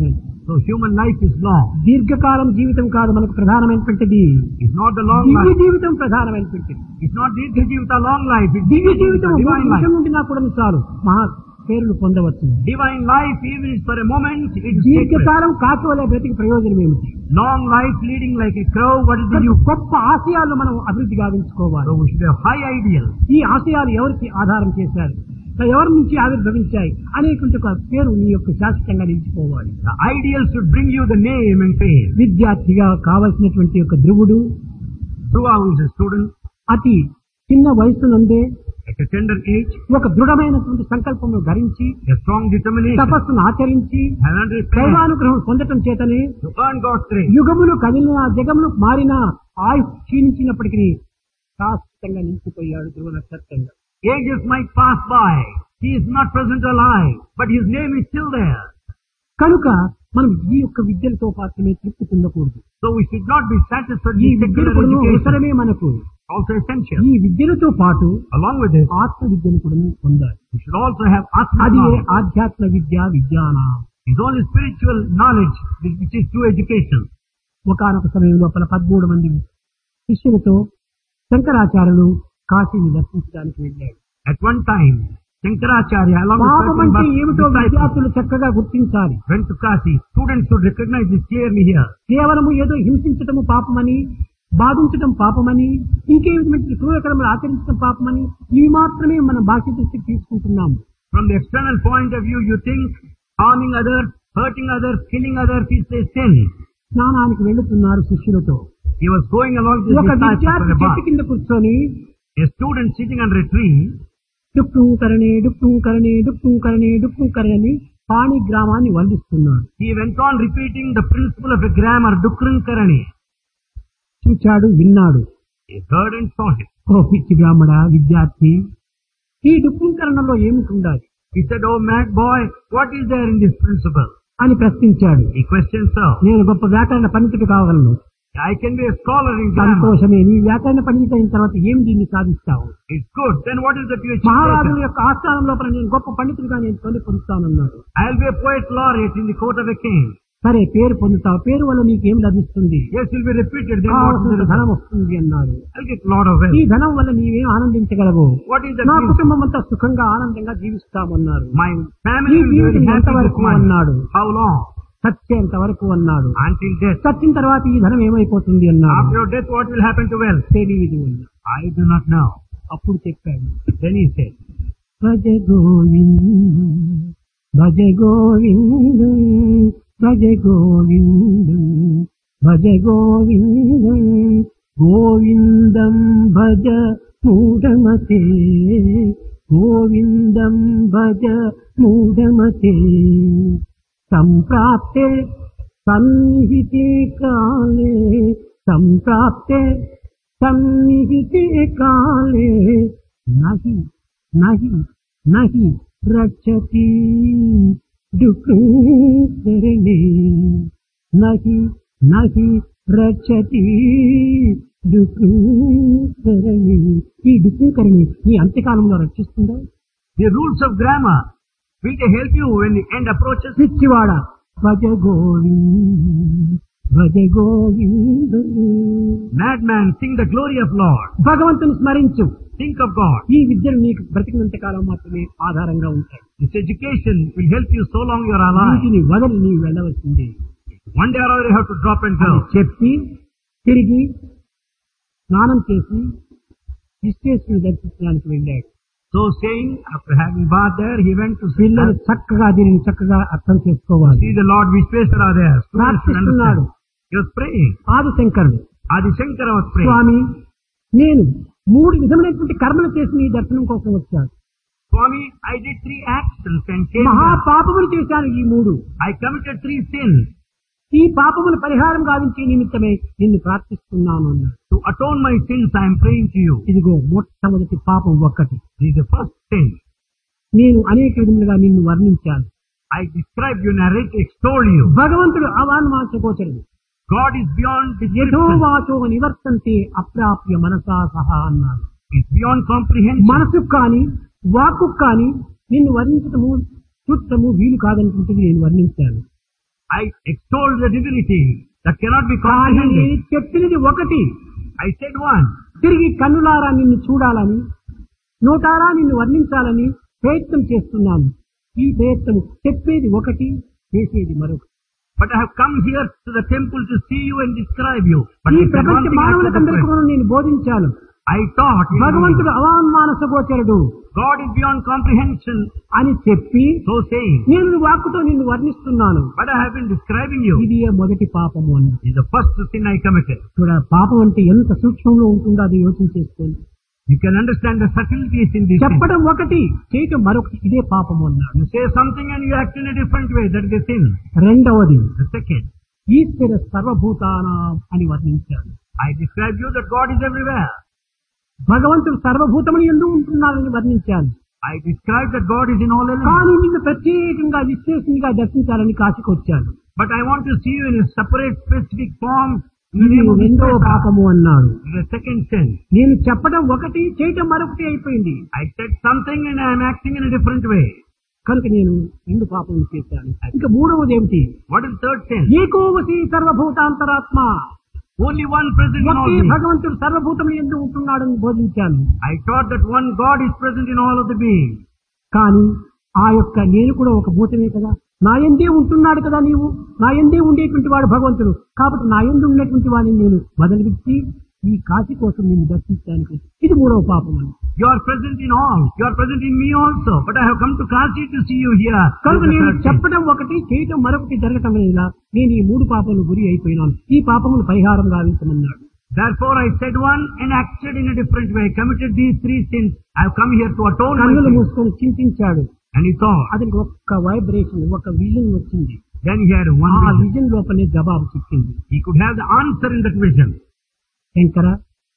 Speaker 2: So human life is long.
Speaker 1: దీర్ఘకాలం జీవితం కాదు మనకు ప్రధానమైనటువంటిది
Speaker 2: It's not the long
Speaker 1: Divya
Speaker 2: life.
Speaker 1: జీవితం ప్రధానమైనటువంటిది
Speaker 2: It's not Dirgha Jivita long life. It's
Speaker 1: Divya
Speaker 2: Dirgha
Speaker 1: జీవితం
Speaker 2: Jivita,
Speaker 1: ఒక
Speaker 2: divine
Speaker 1: నిమిషం
Speaker 2: life.
Speaker 1: నుండి నాకు కూడా చాలు మహా పేరును పొందవచ్చు
Speaker 2: Divine life, even if for a moment, it is sacred.
Speaker 1: దీర్ఘకాలం కాకి వలె బ్రతికి ప్రయోజనం ఏమిటి
Speaker 2: Long life leading like a crow, what is the use?
Speaker 1: గొప్ప ఆశయాలు మనం అభివృద్ధి గావించుకోవాలి
Speaker 2: So we should have high ideals.
Speaker 1: ఈ ఆశయాలు ఎవరికి ఆధారం చేశారు ఎవరి నుంచి ఆవిర్భవించాయి అనేటువంటి ఒక పేరు నీ యొక్క శాశ్వతంగా నిలిచిపోవాలి
Speaker 2: The ideals should bring you the name and fame.
Speaker 1: విద్యార్థిగా కావలసినటువంటి ఒక ధ్రువుడు
Speaker 2: Dhruva, who is a student
Speaker 1: అతి చిన్న వయసు నుండే
Speaker 2: at a tender age,
Speaker 1: ఒక దృఢమైనటువంటి సంకల్పమును ధరించి
Speaker 2: a strong determination,
Speaker 1: తపస్సును ఆచరించి
Speaker 2: and under prayer
Speaker 1: దైవానుగ్రహం పొందటం చేతనే
Speaker 2: to earn God's grace.
Speaker 1: యుగములు కదిలిన జగములు మారిన ఆయుష్ క్షీణించినప్పటికీ శాశ్వతంగా నిలిచిపోయాడు ధ్రువ నక్షత్రంగా
Speaker 2: Ages might pass by. He is not present alive, but his name is still there.
Speaker 1: కనుక మనం ఈ యొక్క విద్యలతో మాత్రమే తృప్తి పొందకూడదు
Speaker 2: So we should not be satisfied
Speaker 1: ఈ
Speaker 2: with
Speaker 1: విద్యలు
Speaker 2: secular
Speaker 1: కూడా
Speaker 2: education.
Speaker 1: అవసరమే మనకు
Speaker 2: Also essential.
Speaker 1: ఈ విద్యలతో పాటు
Speaker 2: Along with this,
Speaker 1: ఆత్మ విద్యను కూడా పొందాలి
Speaker 2: we should also have Atma
Speaker 1: అది
Speaker 2: knowledge.
Speaker 1: ఆధ్యాత్మ విద్య విజ్ఞానం
Speaker 2: It's only spiritual knowledge which is true education.
Speaker 1: ఒకనొక సమయం లోపల పదమూడు మంది శిష్యులతో శంకరాచార్యులు కాశీని దర్శించడానికి వెళ్ళాడు
Speaker 2: At one time, Shankaracharya along with
Speaker 1: పాపం
Speaker 2: certain
Speaker 1: అంటే
Speaker 2: but-
Speaker 1: ఏమిటో
Speaker 2: disciples
Speaker 1: విద్యార్థులు చక్కగా గుర్తించాలి
Speaker 2: went to Kasi. Students should recognize this clearly here.
Speaker 1: కేవలము ఏదో హింసించటము పాపమని బాధించటం పాపమని ఇంకేమిటి క్రూరకరములు ఆచరించడం పాపమని ఇవి మాత్రమే మనం బాహ్య దృష్టికి తీసుకుంటున్నాము
Speaker 2: From the external point of view, you think harming others, hurting others, killing others is a sin.
Speaker 1: స్నానానికి వెళుతున్నారు శిష్యులతో
Speaker 2: He was going along with his
Speaker 1: ఒక
Speaker 2: disciples
Speaker 1: విద్యార్థి
Speaker 2: for a
Speaker 1: చెట్టు
Speaker 2: bath.
Speaker 1: కింద కూర్చొని
Speaker 2: A student sitting under a tree
Speaker 1: డుక్కు కరణే డుక్కు కరణే డుక్కు కరణే డుక్కు కరణి పాణి గ్రామాన్ని వందిస్తున్నాడు
Speaker 2: He went on repeating the principle of a grammar, Dukran Karani.
Speaker 1: చూచాడు విన్నాడు
Speaker 2: He heard and saw it.
Speaker 1: ఓ పిచ్చి బ్రాహ్మణ విద్యార్థి ఈ డుక్కుంకరణలో ఏమిటి ఉండాలి
Speaker 2: He said, Oh mad boy, what is there in this principle?
Speaker 1: అని ప్రశ్నించాడు
Speaker 2: He questioned, sir.
Speaker 1: నేను గొప్ప వ్యాకరణ పండితుడు కాగలను
Speaker 2: I can be a scholar in grammar.
Speaker 1: సంతోషమే నీ వ్యాకరణ పండిత అయిన తర్వాత ఏమి దీన్ని సాధిస్తావు
Speaker 2: It's good. Then what is that you achieve
Speaker 1: మహారాజు
Speaker 2: later?
Speaker 1: యొక్క ఆస్థానం లోపల నేను గొప్ప పండితుడిగా నేను పని పొందుతానన్నాడు
Speaker 2: I'll be a poet laureate in the court of a king.
Speaker 1: సరే పేరు పొందుతావు పేరు వల్ల నీకేం లభిస్తుంది
Speaker 2: Yes, will be repeated. Then what is the
Speaker 1: కావలసినంత ధనం
Speaker 2: result?
Speaker 1: వస్తుంది అన్నాడు
Speaker 2: I'll get a lot of
Speaker 1: ఈ
Speaker 2: wealth.
Speaker 1: ధనం వల్ల నీవేం ఆనందించగలవు
Speaker 2: What is the
Speaker 1: నా
Speaker 2: use?
Speaker 1: కుటుంబం అంతా సుఖంగా ఆనందంగా జీవిస్తామన్నారు
Speaker 2: My family
Speaker 1: ఈ
Speaker 2: will be
Speaker 1: జీవితం
Speaker 2: very happy with
Speaker 1: ఎంతవరకు
Speaker 2: money.
Speaker 1: అన్నాడు
Speaker 2: How long?
Speaker 1: చచ్చేంత వరకు అన్నాడు
Speaker 2: Until death.
Speaker 1: చచ్చిన తర్వాత ఈ ధనం ఏమైపోతుంది అన్నాడు
Speaker 2: After your death, what will happen to wealth?
Speaker 1: తెలియదు అన్నాడు.
Speaker 2: I do not know.
Speaker 1: అప్పుడు చెప్పాడు
Speaker 2: Then he said,
Speaker 1: భజ గోవింద భజ గోవింద భజ గోవింద భజ గోవింద గోవిందం భజ మూఢమతే గోవిందం భజ మూఢమతే సంప్రాప్తే సన్నిహితే కాలే సంప్రాప్తే సన్నిహితే కాలే నహి నహి నహి రక్షతి డుక్కరణే నహి నహి రక్షతి డుక్కరణే ఈ డుక్కరణి నీ అంత్యకాలంలో రక్షిస్తుందా
Speaker 2: The rules of grammar will they help you when the end approaches?
Speaker 1: పిచ్చివాడ భజ గోవింద భజ Govinda
Speaker 2: Madman, sing the glory of Lord.
Speaker 1: భగవంతుని స్మరించు
Speaker 2: Think of God.
Speaker 1: ఈ విద్యలు నీకు బ్రతికినంత కాలం మాత్రమే ఆధారంగా ఉంటాయి
Speaker 2: This education will help you so long you are alive.
Speaker 1: వీటిని వదిలి నీవు వెళ్ళవలసింది
Speaker 2: One day or other you have to drop and
Speaker 1: అని
Speaker 2: go.
Speaker 1: చెప్పి తిరిగి స్నానం చేసి విశ్వేశ్వరుని దర్శించడానికి వెళ్ళాడు
Speaker 2: So saying, after having bath there, he went to see,
Speaker 1: పిల్లలు చక్కగా దీనిని చక్కగా అర్థం చేసుకోవాలి
Speaker 2: see the Lord Vishweswara there. Students should
Speaker 1: ప్రార్థిస్తున్నాడు
Speaker 2: understand. He was praying.
Speaker 1: ఆదిశంకరుడు
Speaker 2: Adi Shankara was praying.
Speaker 1: స్వామి నేను మూడు విధములైనటువంటి కర్మలు చేసి నీ దర్శనం కోసం వచ్చాను
Speaker 2: Swami, I did three actions and came
Speaker 1: మహా
Speaker 2: here.
Speaker 1: పాపములు చేశాను ఈ మూడు
Speaker 2: I committed three sins.
Speaker 1: ఈ పాపములు పరిహారం గావించే నిమిత్తమే నిన్ను ప్రార్థిస్తున్నాను అన్నాడు
Speaker 2: To atone my sins, I am praying to you.
Speaker 1: ఇదిగో మొట్టమొదటి పాపం ఒక్కటి
Speaker 2: This is the first sin.
Speaker 1: నేను అనేక విధములుగా నిన్ను వర్ణించాను
Speaker 2: I described you, narrate, extol you.
Speaker 1: భగవంతుడు అవాన్మాచగోచరుడు
Speaker 2: God is beyond
Speaker 1: యథో
Speaker 2: description.
Speaker 1: వాచో నివర్తంతే అప్రాప్య మనసా సహా అన్నాడు
Speaker 2: It's beyond comprehension.
Speaker 1: మనసు కాని వాక్కు కాని నిన్ను వర్ణించటము చూడటము వీలు కాదనుకుంటుంది నేను వర్ణించాను
Speaker 2: I extolled the divinity that cannot be
Speaker 1: కానీ నేను
Speaker 2: comprehended.
Speaker 1: చెప్పినది ఒకటి
Speaker 2: I said one.
Speaker 1: తిరిగి కన్నులారా నిన్ను చూడాలని నోటారా నిన్ను వర్ణించాలని ప్రయత్నం చేస్తున్నాను ఈ ప్రయత్నం చెప్పేది ఒకటి చేసేది మరొకటి
Speaker 2: But I have come here to the temple to see you and describe you. But
Speaker 1: ఈ
Speaker 2: I said one
Speaker 1: ప్రపంచ
Speaker 2: thing after the
Speaker 1: మానవులకందరికీ
Speaker 2: rest.
Speaker 1: కూడా నేను బోధించాను
Speaker 2: I thought you know,
Speaker 1: భగవంతుడు అవామానస గోచరుడు
Speaker 2: God is beyond comprehension.
Speaker 1: అని చెప్పి
Speaker 2: So saying,
Speaker 1: నేను వాక్కుతో నిన్ను వర్ణిస్తున్నాను
Speaker 2: but I have been describing you.
Speaker 1: ఇది మొదటి పాపము అన్న
Speaker 2: This is the first sin I committed.
Speaker 1: చూడ పాపం అంటే ఎంత సూక్ష్మంలో ఉంటుందో అది యోచన చేసుకోండి
Speaker 2: You can understand the subtleties in this sin.
Speaker 1: చెప్పడం ఒకటి చేయటం మరొకటి ఇదే పాపము అన్నాడు
Speaker 2: You say something and you act in a different way. That is a sin.
Speaker 1: రెండవది
Speaker 2: The second,
Speaker 1: ఈశ్వర సర్వభూతానాం అని వర్ణించాడు
Speaker 2: I describe you that God is everywhere.
Speaker 1: భగవంతుడు సర్వభూతములు ఎందు ఉంటున్నాడని వర్ణించాను
Speaker 2: I describe that God is in all elements.
Speaker 1: కానీ నిన్ను ప్రత్యేకంగా విశ్లేషణగా దర్శించాలని కాశీకి వచ్చాను
Speaker 2: But I want to see you in a separate, specific form in the
Speaker 1: ఇది
Speaker 2: name of
Speaker 1: రెండవ
Speaker 2: Vishwasa.
Speaker 1: పాపము అన్నాడు
Speaker 2: The second sin.
Speaker 1: నేను చెప్పడం ఒకటి చేయటం మరొకటి అయిపోయింది
Speaker 2: I said something and I am acting in a different way.
Speaker 1: కనుక నేను రెండు పాపములు చేశాను ఇంకా మూడవది ఏమిటి
Speaker 2: What is third sin?
Speaker 1: ఏకోవసి సర్వభూతాంతరాత్మ
Speaker 2: Only one present in all
Speaker 1: okay
Speaker 2: things.
Speaker 1: భగవంతుడు సర్వభూతములు ఎందు ఉంటున్నాడని బోధించాను
Speaker 2: I thought that one God is present in all of the beings.
Speaker 1: కానీ ఆ యొక్క నేను కూడా ఒక భూతమే కదా నా ఎందే ఉంటున్నాడు కదా నీవు నా ఎందే ఉండేటువంటి వాడు భగవంతుడు కాబట్టి నా ఎందు ఉన్నటువంటి వాడిని నేను వదిలిపెట్టి ఈ కాశీ కోసం నేను దర్శించడానికి ఇది మూడవ పాపం అని
Speaker 2: You are present in all. You are present in me also. But I have come to Kashi to see you here.
Speaker 1: కనుక
Speaker 2: This is the
Speaker 1: నేను
Speaker 2: third sin.
Speaker 1: చెప్పడం ఒకటి చేయటం మరొకటి జరగటం లేదా నేను ఈ మూడు పాపములు గురి అయిపోయినాను ఈ పాపములు పరిహారం గావించమన్నాడు
Speaker 2: Therefore I said one and acted in a different way. Committed these three sins. I have come here to atone my
Speaker 1: కన్నులు
Speaker 2: sins.
Speaker 1: మూసుకొని చింతించాడు
Speaker 2: And he thought.
Speaker 1: అతనికి ఒక్క వైబ్రేషన్ ఒక విజన్ వచ్చింది
Speaker 2: Then he had one
Speaker 1: ఆ
Speaker 2: vision.
Speaker 1: Vision లోపలే జవాబు చిక్కింది
Speaker 2: He could have the answer in that vision.
Speaker 1: Shankara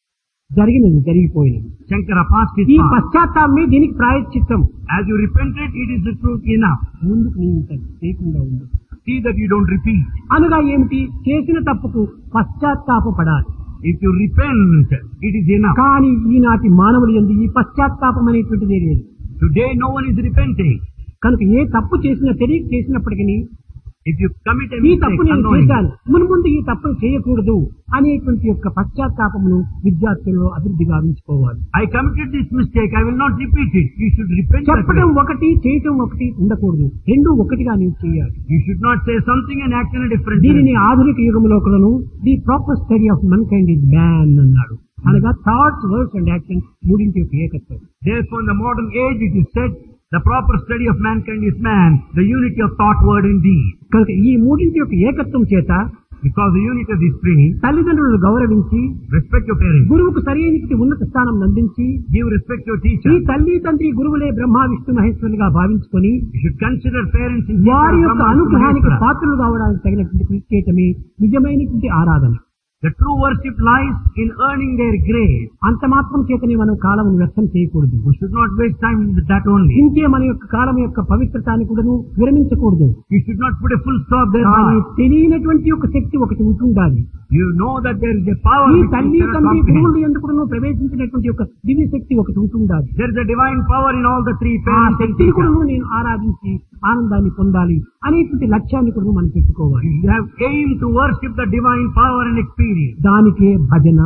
Speaker 1: జరిగినది జరిగిపోయినది
Speaker 2: Shankara passed his
Speaker 1: ఈ
Speaker 2: path.
Speaker 1: పశ్చాత్తాపమే దీనికి ప్రాయశ్చిత్తం
Speaker 2: As you repented, it is the truth enough.
Speaker 1: ముందుకు నేను ఇంకా చేయకుండా ఉంది
Speaker 2: See that you don't repeat.
Speaker 1: అనగా ఏమిటి చేసిన తప్పుకు పశ్చాత్తాపపడాలి
Speaker 2: If you repent, it is enough.
Speaker 1: కానీ ఈనాటి మానవులు ఎందు ఈ పశ్చాత్తాపం అనేటువంటిదే లేదు
Speaker 2: Today no one is repenting.
Speaker 1: కనుక ఏ తప్పు చేసినా తెలియక చేసినప్పటికీ
Speaker 2: If you commit a
Speaker 1: ఈ
Speaker 2: mistake
Speaker 1: తప్పు నేను
Speaker 2: unknowingly,
Speaker 1: చేశాను మున్ముందు ఈ తప్పును చేయకూడదు అనేటువంటి యొక్క పశ్చాత్తాపమును విద్యార్థుల్లో అభివృద్ధి గావించుకోవాలి
Speaker 2: I committed this mistake, I will not repeat it. You should repent that
Speaker 1: చెప్పడం
Speaker 2: way.
Speaker 1: ఒకటి చేయటం ఒకటి ఉండకూడదు రెండు ఒకటిగా నేను చేయాలి
Speaker 2: You should not say something and act in a different
Speaker 1: దీనిని
Speaker 2: way.
Speaker 1: ఆధునిక యుగంలో కూడాను the proper study of mankind is man అన్నాడు అనగా థాట్స్ వర్డ్స్ అండ్ యాక్షన్ మూడింటి యొక్క ఏకత్వం
Speaker 2: Therefore, in the modern age, it is said, the proper study of mankind is man, the unity of thought, word, and deed.
Speaker 1: కనుక ఈ మూడింటి యొక్క ఏకత్వం చేత
Speaker 2: Because the unity of these three,
Speaker 1: తల్లిదండ్రులను గౌరవించి
Speaker 2: respect your parents,
Speaker 1: గురువుకు సరైన ఉన్నత స్థానం అందించి
Speaker 2: give respect to your
Speaker 1: ఈ
Speaker 2: teacher.
Speaker 1: తల్లి తండ్రి గురువులే బ్రహ్మ Vishnu మహేశ్వరులుగా భావించుకొని
Speaker 2: You should consider parents in
Speaker 1: వారి యొక్క
Speaker 2: Brahma, Vishnu,
Speaker 1: అనుగ్రహానికి
Speaker 2: Maheshwara.
Speaker 1: పాత్రలు కావడానికి తగినటువంటి కృషి చేయటమే నిజమైనటువంటి ఆరాధన
Speaker 2: The true worship lies in earning their grace.
Speaker 1: అంత మాత్రం చేతనే మనం కాలమును వ్యర్థం చేయకూడదు
Speaker 2: We should not waste time with that only.
Speaker 1: ఇంకే మన యొక్క కాలం యొక్క పవిత్రతాన్ని కూడాను విరమించకూడదు
Speaker 2: You should not put a full stop
Speaker 1: కానీ
Speaker 2: there.
Speaker 1: తెలియనటువంటి ఒక శక్తి ఒకటి ఉంటుండాలి
Speaker 2: You know that there is a power
Speaker 1: ఈ
Speaker 2: which you
Speaker 1: తల్లి
Speaker 2: cannot
Speaker 1: తండ్రి
Speaker 2: comprehend.
Speaker 1: గురువులు ఎందుకు ప్రవేశించినటువంటి ఒక దివ్య శక్తి ఒకటి ఉంటుండాలి
Speaker 2: There is a divine power in all the three
Speaker 1: ఆ
Speaker 2: parents and
Speaker 1: శక్తిని కూడా
Speaker 2: teachers.
Speaker 1: నేను ఆరాధించి ఆనందాన్ని పొందాలి అనేటువంటి లక్ష్యాన్ని కూడా మనం పెట్టుకోవాలి
Speaker 2: You should have aim to worship the divine power and experience.
Speaker 1: దానికే భజన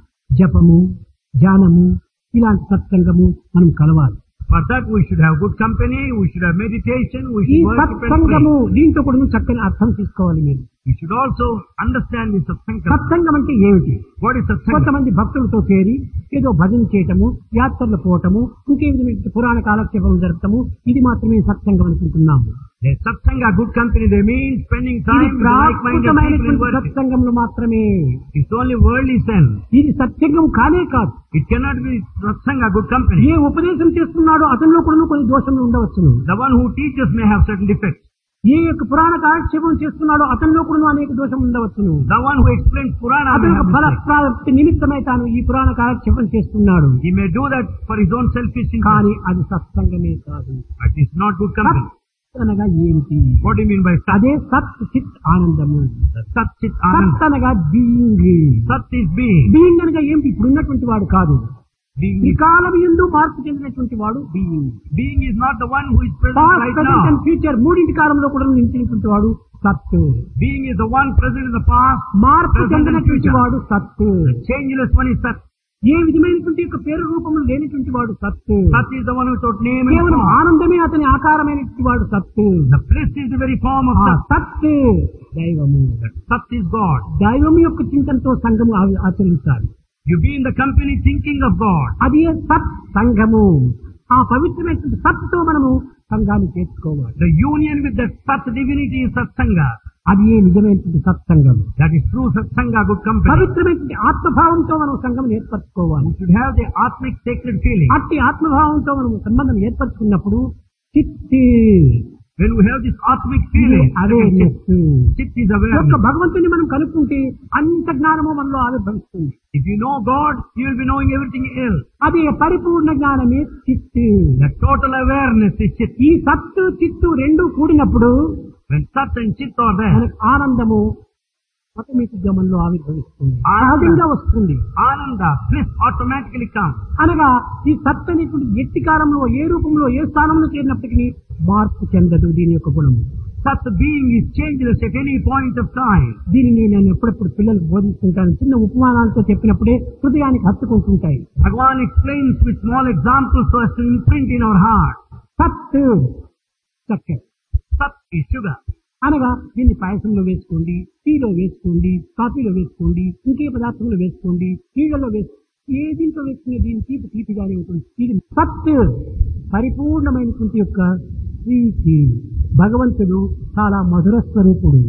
Speaker 1: జపము ధ్యానము ఇలాంటి సత్సంగము మనం కలవాలి
Speaker 2: For that we should have good company, we should have meditation, we
Speaker 1: ఈ
Speaker 2: should worship and pray.
Speaker 1: సత్సంగము దీంతో కూడా చక్కని అర్థం తీసుకోవాలి మీరు
Speaker 2: You should also understand this satsanga.
Speaker 1: సత్సంగం అంటే ఏమిటి
Speaker 2: What is satsanga?
Speaker 1: కొంతమంది భక్తులతో చేరి ఏదో భజన చేయటము యాత్రలు పోవటము ఇంకే విధమైన పురాణ కాలక్షేపం జరపటము ఇది మాత్రమే సత్సంగం అనుకుంటున్నాము
Speaker 2: The satsanga, good company, they mean spending
Speaker 1: ఇది
Speaker 2: time with like-minded people in
Speaker 1: ప్రాకృతమైనటువంటి
Speaker 2: worship.
Speaker 1: సత్సంగములు మాత్రమే
Speaker 2: It's only worldly sense.
Speaker 1: ఇది సత్సంగం కానే కాదు
Speaker 2: It cannot be satsanga, good company.
Speaker 1: ఏ ఉపదేశం చేస్తున్నాడో అతనిలో కూడా కొన్ని దోషములు ఉండవచ్చును
Speaker 2: The one who teaches may have certain defects.
Speaker 1: ఏ యొక్క పురాణ కాలక్షేపం చేస్తున్నాడో అతనిలో కూడా అనేక దోషం ఉండవచ్చును
Speaker 2: The one who explains Purana may
Speaker 1: అతను
Speaker 2: have
Speaker 1: ఫల
Speaker 2: mistakes.
Speaker 1: ప్రాప్తి నిమిత్తమై తాను ఈ పురాణ కాలక్షేపం చేస్తున్నాడు
Speaker 2: He may do that for his own selfish interest.
Speaker 1: కానీ అది సత్సంగమే కాదు
Speaker 2: But it's not good
Speaker 1: సత్
Speaker 2: company.
Speaker 1: అనగా ఏమిటి
Speaker 2: What do you mean by Sat?
Speaker 1: అదే సత్ చిత్ ఆనందము
Speaker 2: Sat Chit Anand.
Speaker 1: సత్ అనగా being
Speaker 2: Sat is being.
Speaker 1: Being అనగా ఏమిటి ఇప్పుడు ఉన్నటువంటి వాడు కాదు
Speaker 2: Being
Speaker 1: ఈ
Speaker 2: is,
Speaker 1: కాలం ఎందు మార్పు చెందినటువంటి వాడు being
Speaker 2: being is not the one who is present
Speaker 1: past
Speaker 2: right
Speaker 1: present
Speaker 2: now.
Speaker 1: And future మూడింటి కాలంలో కూడా నిలిచినటువంటి వాడు సత్తు
Speaker 2: Being is the one present in the past.
Speaker 1: మార్పు
Speaker 2: Present and
Speaker 1: చెందినటువంటి
Speaker 2: future.
Speaker 1: వాడు సత్తు
Speaker 2: The changeless one is Sat.
Speaker 1: ఏ విధమైనటువంటి యొక్క పేరు రూపములు లేనటువంటి వాడు సత్తు
Speaker 2: Sat is the one without name and
Speaker 1: కేవలం
Speaker 2: form.
Speaker 1: ఆనందమే అతని ఆకారమైనటువంటి వాడు సత్తు
Speaker 2: The bliss is the very form of
Speaker 1: ఆ
Speaker 2: Sat.
Speaker 1: సత్తు దైవము
Speaker 2: That Sat is God.
Speaker 1: దైవం యొక్క చింతనతో సంఘము ఆ- ఆచరించాలి
Speaker 2: You be in the company thinking of God.
Speaker 1: అది సత్ సంఘము ఆ పవిత్రమైనటువంటి సత్తుతో మనము సంఘాన్ని చేర్చుకోవాలి
Speaker 2: The union with that Sat divinity is Satsanga.
Speaker 1: అది ఏ నిజమైనటువంటి సత్సంగము
Speaker 2: That is true Satsanga, good company.
Speaker 1: పవిత్రమైనటువంటి ఆత్మభావంతో మనం సంఘం ఏర్పరచుకోవాలి
Speaker 2: You should have the Atmic sacred feeling.
Speaker 1: అట్టి ఆత్మభావంతో మనం సంబంధం ఏర్పరచుకున్నప్పుడు చిత్తి
Speaker 2: When we have this Atmic feeling,
Speaker 1: awareness
Speaker 2: Chit is
Speaker 1: యొక్క
Speaker 2: awareness.
Speaker 1: భగవంతుని మనం కనుక్కుంటే అంత జ్ఞానము మనలో ఆవిర్భవిస్తుంది
Speaker 2: If you know God, you will be knowing everything else.
Speaker 1: అది పరిపూర్ణ జ్ఞానమే చిత్తు
Speaker 2: The total awareness is Chit.
Speaker 1: ఈ సత్తు చిత్తు రెండు కూడినప్పుడు
Speaker 2: When Sat and Chit are there,
Speaker 1: మనకు ఆనందము ఆటోమేటిక్ గా మనలో ఆవిర్భవిస్తుంది
Speaker 2: ఆనందం.
Speaker 1: సహజంగా వస్తుంది
Speaker 2: Ananda, bliss automatically comes.
Speaker 1: అనగా ఈ సత్ అనేటువంటి ఎట్టి కాలంలో ఏ రూపంలో ఏ స్థానంలో చేరినప్పటికీ మార్పు చెందదు దీని యొక్క గుణము
Speaker 2: Sat being is changeless at any point of time.
Speaker 1: దీనిని నేను ఎప్పుడప్పుడు పిల్లలకు బోధిస్తుంటాను చిన్న ఉపమానాలతో చెప్పినప్పుడే హృదయానికి హత్తుకుంటుంటాయి
Speaker 2: Bhagavan explains with small examples so as to imprint in our heart.
Speaker 1: సత్ చక్కెర
Speaker 2: Sat is sugar.
Speaker 1: అనగా దీన్ని పాయసంలో వేసుకోండి టీలో వేసుకోండి కాఫీలో వేసుకోండి ఇంకే పదార్థంలో వేసుకోండి నీళ్ళలో వేసుకోండి ఏ దీంట్లో వేసుకునే దీని తీపి తీపిగానే ఉంటుంది ఇది సత్ పరిపూర్ణమైనటువంటి యొక్క ప్రీతి భగవంతుడు చాలా మధుర స్వరూపుడు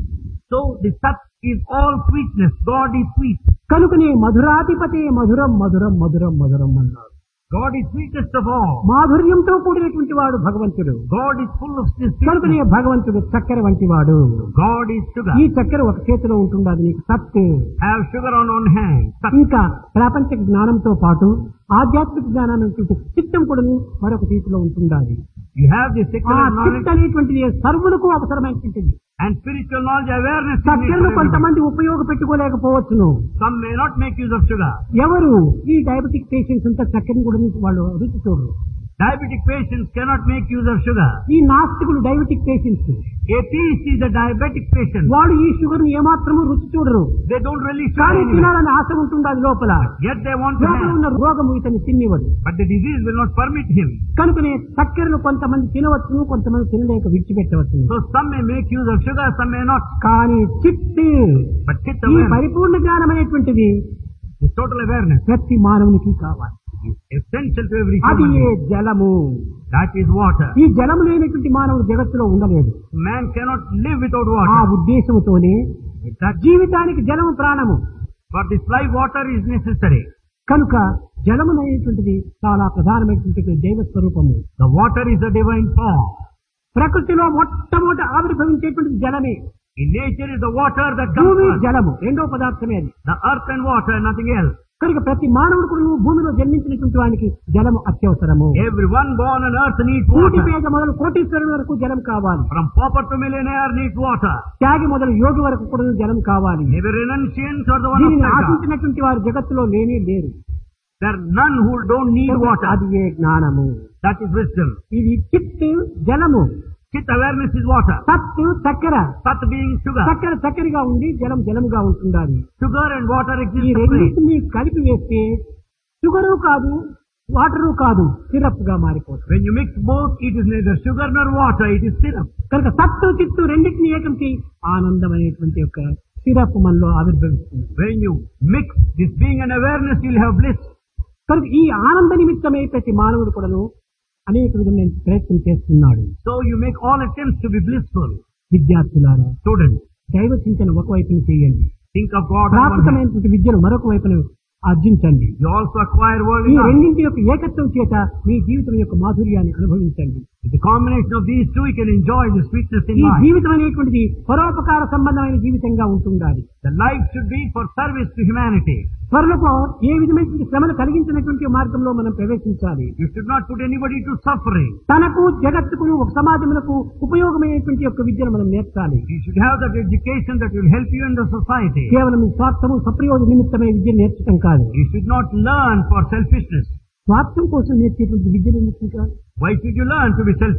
Speaker 2: So the Sat is all sweetness. God is sweet.
Speaker 1: కనుకనే మధురాధిపతే మధురం మధురం మధురం మధురం అన్నారు
Speaker 2: God is sweetest of all.
Speaker 1: మాధుర్యంతో కూడినటువంటి వాడు భగవంతుడు
Speaker 2: God is full of this
Speaker 1: కనుకనే
Speaker 2: sweetness.
Speaker 1: భగవంతుడు చక్కెర వంటి వాడు
Speaker 2: God is sugar.
Speaker 1: ఈ చక్కెర ఒక చేతిలో ఉంటుండదు నీకు సత్తు
Speaker 2: Have sugar on one hand. Sat.
Speaker 1: ఇంకా ప్రాపంచ జ్ఞానంతో పాటు ఆధ్యాత్మిక జ్ఞానాన్ని చిత్తం కూడా మరొక చేతిలో ఉంటుండాలి
Speaker 2: You have the
Speaker 1: ఆ
Speaker 2: secular knowledge
Speaker 1: చిత్త అనేటువంటిది సర్వులకు అవసరమైనటువంటిది
Speaker 2: and spiritual knowledge awareness. is needed
Speaker 1: చక్కెరను
Speaker 2: for everyone.
Speaker 1: కొంతమంది ఉపయోగపెట్టుకోలేకపోవచ్చును
Speaker 2: Some may not make use of sugar.
Speaker 1: ఎవరు ఈ డయాబెటిక్ పేషెంట్స్ అంతా చక్కెరను కూడా వాళ్ళు రుచి చూడరు
Speaker 2: Diabetic patients cannot make use of sugar.
Speaker 1: ఈ నాస్తికులు diabetic patients
Speaker 2: Atheist is a diabetic patient.
Speaker 1: వాళ్ళు ఈ షుగర్ ని ఏమాత్రము రుచి చూడరు
Speaker 2: They don't really sugar
Speaker 1: కానీ
Speaker 2: anyway.
Speaker 1: తినాలని ఆశ ఉంటుంది అది లోపల
Speaker 2: Yet they want to
Speaker 1: లోపల
Speaker 2: have.
Speaker 1: ఉన్న రోగము ఇతన్ని తిన్నివ్వదు
Speaker 2: But the disease will not permit him.
Speaker 1: కనుకనే చక్కెరను కొంతమంది తినవచ్చును కొంతమంది తినలేక విడిచిపెట్టవచ్చును
Speaker 2: So some may make use of sugar, some may not.
Speaker 1: కానీ చిట్టి
Speaker 2: But chit
Speaker 1: ఈ
Speaker 2: awareness
Speaker 1: పరిపూర్ణ జ్ఞానం అనేటువంటిది
Speaker 2: is total awareness.
Speaker 1: ప్రతి మానవునికి కావాలి
Speaker 2: is essential to every
Speaker 1: అది
Speaker 2: human
Speaker 1: ఏ
Speaker 2: being.
Speaker 1: జలము
Speaker 2: That is water.
Speaker 1: ఈ జలము లేనటువంటి మానవుడు జగత్తులో ఉండలేదు
Speaker 2: Man cannot live without
Speaker 1: ఆ
Speaker 2: water.
Speaker 1: ఉద్దేశముతోనే
Speaker 2: With that,
Speaker 1: జీవితానికి జలము ప్రాణము
Speaker 2: for this life, water is necessary.
Speaker 1: కనుక జలము అనేటువంటిది చాలా ప్రధానమైనటువంటి దైవ స్వరూపము
Speaker 2: The water is a divine form.
Speaker 1: ప్రకృతిలో మొట్టమొదట ఆవిర్భవించేటువంటిది జలమే
Speaker 2: In nature is the water that comes
Speaker 1: భూమి
Speaker 2: first.
Speaker 1: జలము రెండో పదార్థమే అది
Speaker 2: The earth and water, nothing else.
Speaker 1: కనుక ప్రతి మానవుడు కూడా నువ్వు భూమిలో జన్మించినటువంటి వానికి జలము అత్యవసరము
Speaker 2: Everyone born on earth needs
Speaker 1: కోటి
Speaker 2: water.
Speaker 1: పేద మొదలు కోటీశ్వరుని వరకు జలం కావాలి
Speaker 2: From pauper to millionaire needs water.
Speaker 1: త్యాగి మొదలు యోగి వరకు కూడా జలం కావాలి
Speaker 2: Neither renunciants or the one of
Speaker 1: దీనిని
Speaker 2: Sangha.
Speaker 1: ఆశించినటువంటి వారు జగత్తులో లేనే లేరు
Speaker 2: There are none who don't need water.
Speaker 1: అది ఏ జ్ఞానము
Speaker 2: That is wisdom.
Speaker 1: ఇది చిత్ జలము
Speaker 2: Chit awareness is water.
Speaker 1: సత్తు చక్కెర
Speaker 2: Sat being sugar.
Speaker 1: చక్కెర చక్కెరగా ఉండి జలం జలముగా ఉంటుండాలి
Speaker 2: Sugar and water
Speaker 1: ఈ
Speaker 2: exist separate.
Speaker 1: రెండింటిని కలిపి వేస్తే షుగరు కాదు వాటరు కాదు సిరప్ గా మారిపోతుంది
Speaker 2: When you mix both, it is neither sugar nor water, it is syrup.
Speaker 1: కనుక సత్తు చిత్తు రెండింటిని ఏకం చేయి ఆనందం అనేటువంటి యొక్క సిరప్ మనలో ఆవిర్భవిస్తుంది
Speaker 2: When you mix this being and awareness, you'll have bliss.
Speaker 1: కనుక ఈ ఆనంద నిమిత్తమై ప్రతి మానవుడు కూడాను అనేక విధమైన ప్రయత్నం చేస్తున్నాడు
Speaker 2: So you make all attempts to be blissful.
Speaker 1: విద్యార్థులారా
Speaker 2: Students,
Speaker 1: దైవ చింతన ఒక వైపున చేయండి
Speaker 2: think of God on one hand.
Speaker 1: ప్రాకృతమైనటువంటి విద్యను మరొక వైపున ఆర్జించండి
Speaker 2: You also acquire
Speaker 1: ఈ
Speaker 2: worldly knowledge.
Speaker 1: రెండింటి యొక్క ఏకత్వం చేత మీ జీవితం యొక్క మాధుర్యాన్ని అనుభవించండి
Speaker 2: With the combination of these two, you can enjoy the sweetness in
Speaker 1: ఈ
Speaker 2: life.
Speaker 1: జీవితం అనేటువంటిది పరోపకార సంబంధమైన జీవితంగా ఉంటుండాలి
Speaker 2: The life should be for service to humanity.
Speaker 1: త్వరలకు ఏ విధమైనటువంటి శ్రమను కలిగించినటువంటి మార్గంలో మనం ప్రవేశించాలి
Speaker 2: You should not put anybody to suffering.
Speaker 1: తనకు జగత్తుకును ఒక సమాజములకు ఉపయోగమైనటువంటి యొక్క విద్యను మనం నేర్చాలి
Speaker 2: You should have that education that will help you in the society.
Speaker 1: కేవలం ఈ స్వార్థము సప్రయోజ నిమిత్తమైన విద్య నేర్చడం కాదు
Speaker 2: You should not learn for selfishness.
Speaker 1: స్వార్థం కోసం నేర్చేటువంటి విద్యను ఎందుకు కాదు
Speaker 2: Why should you learn to be selfish?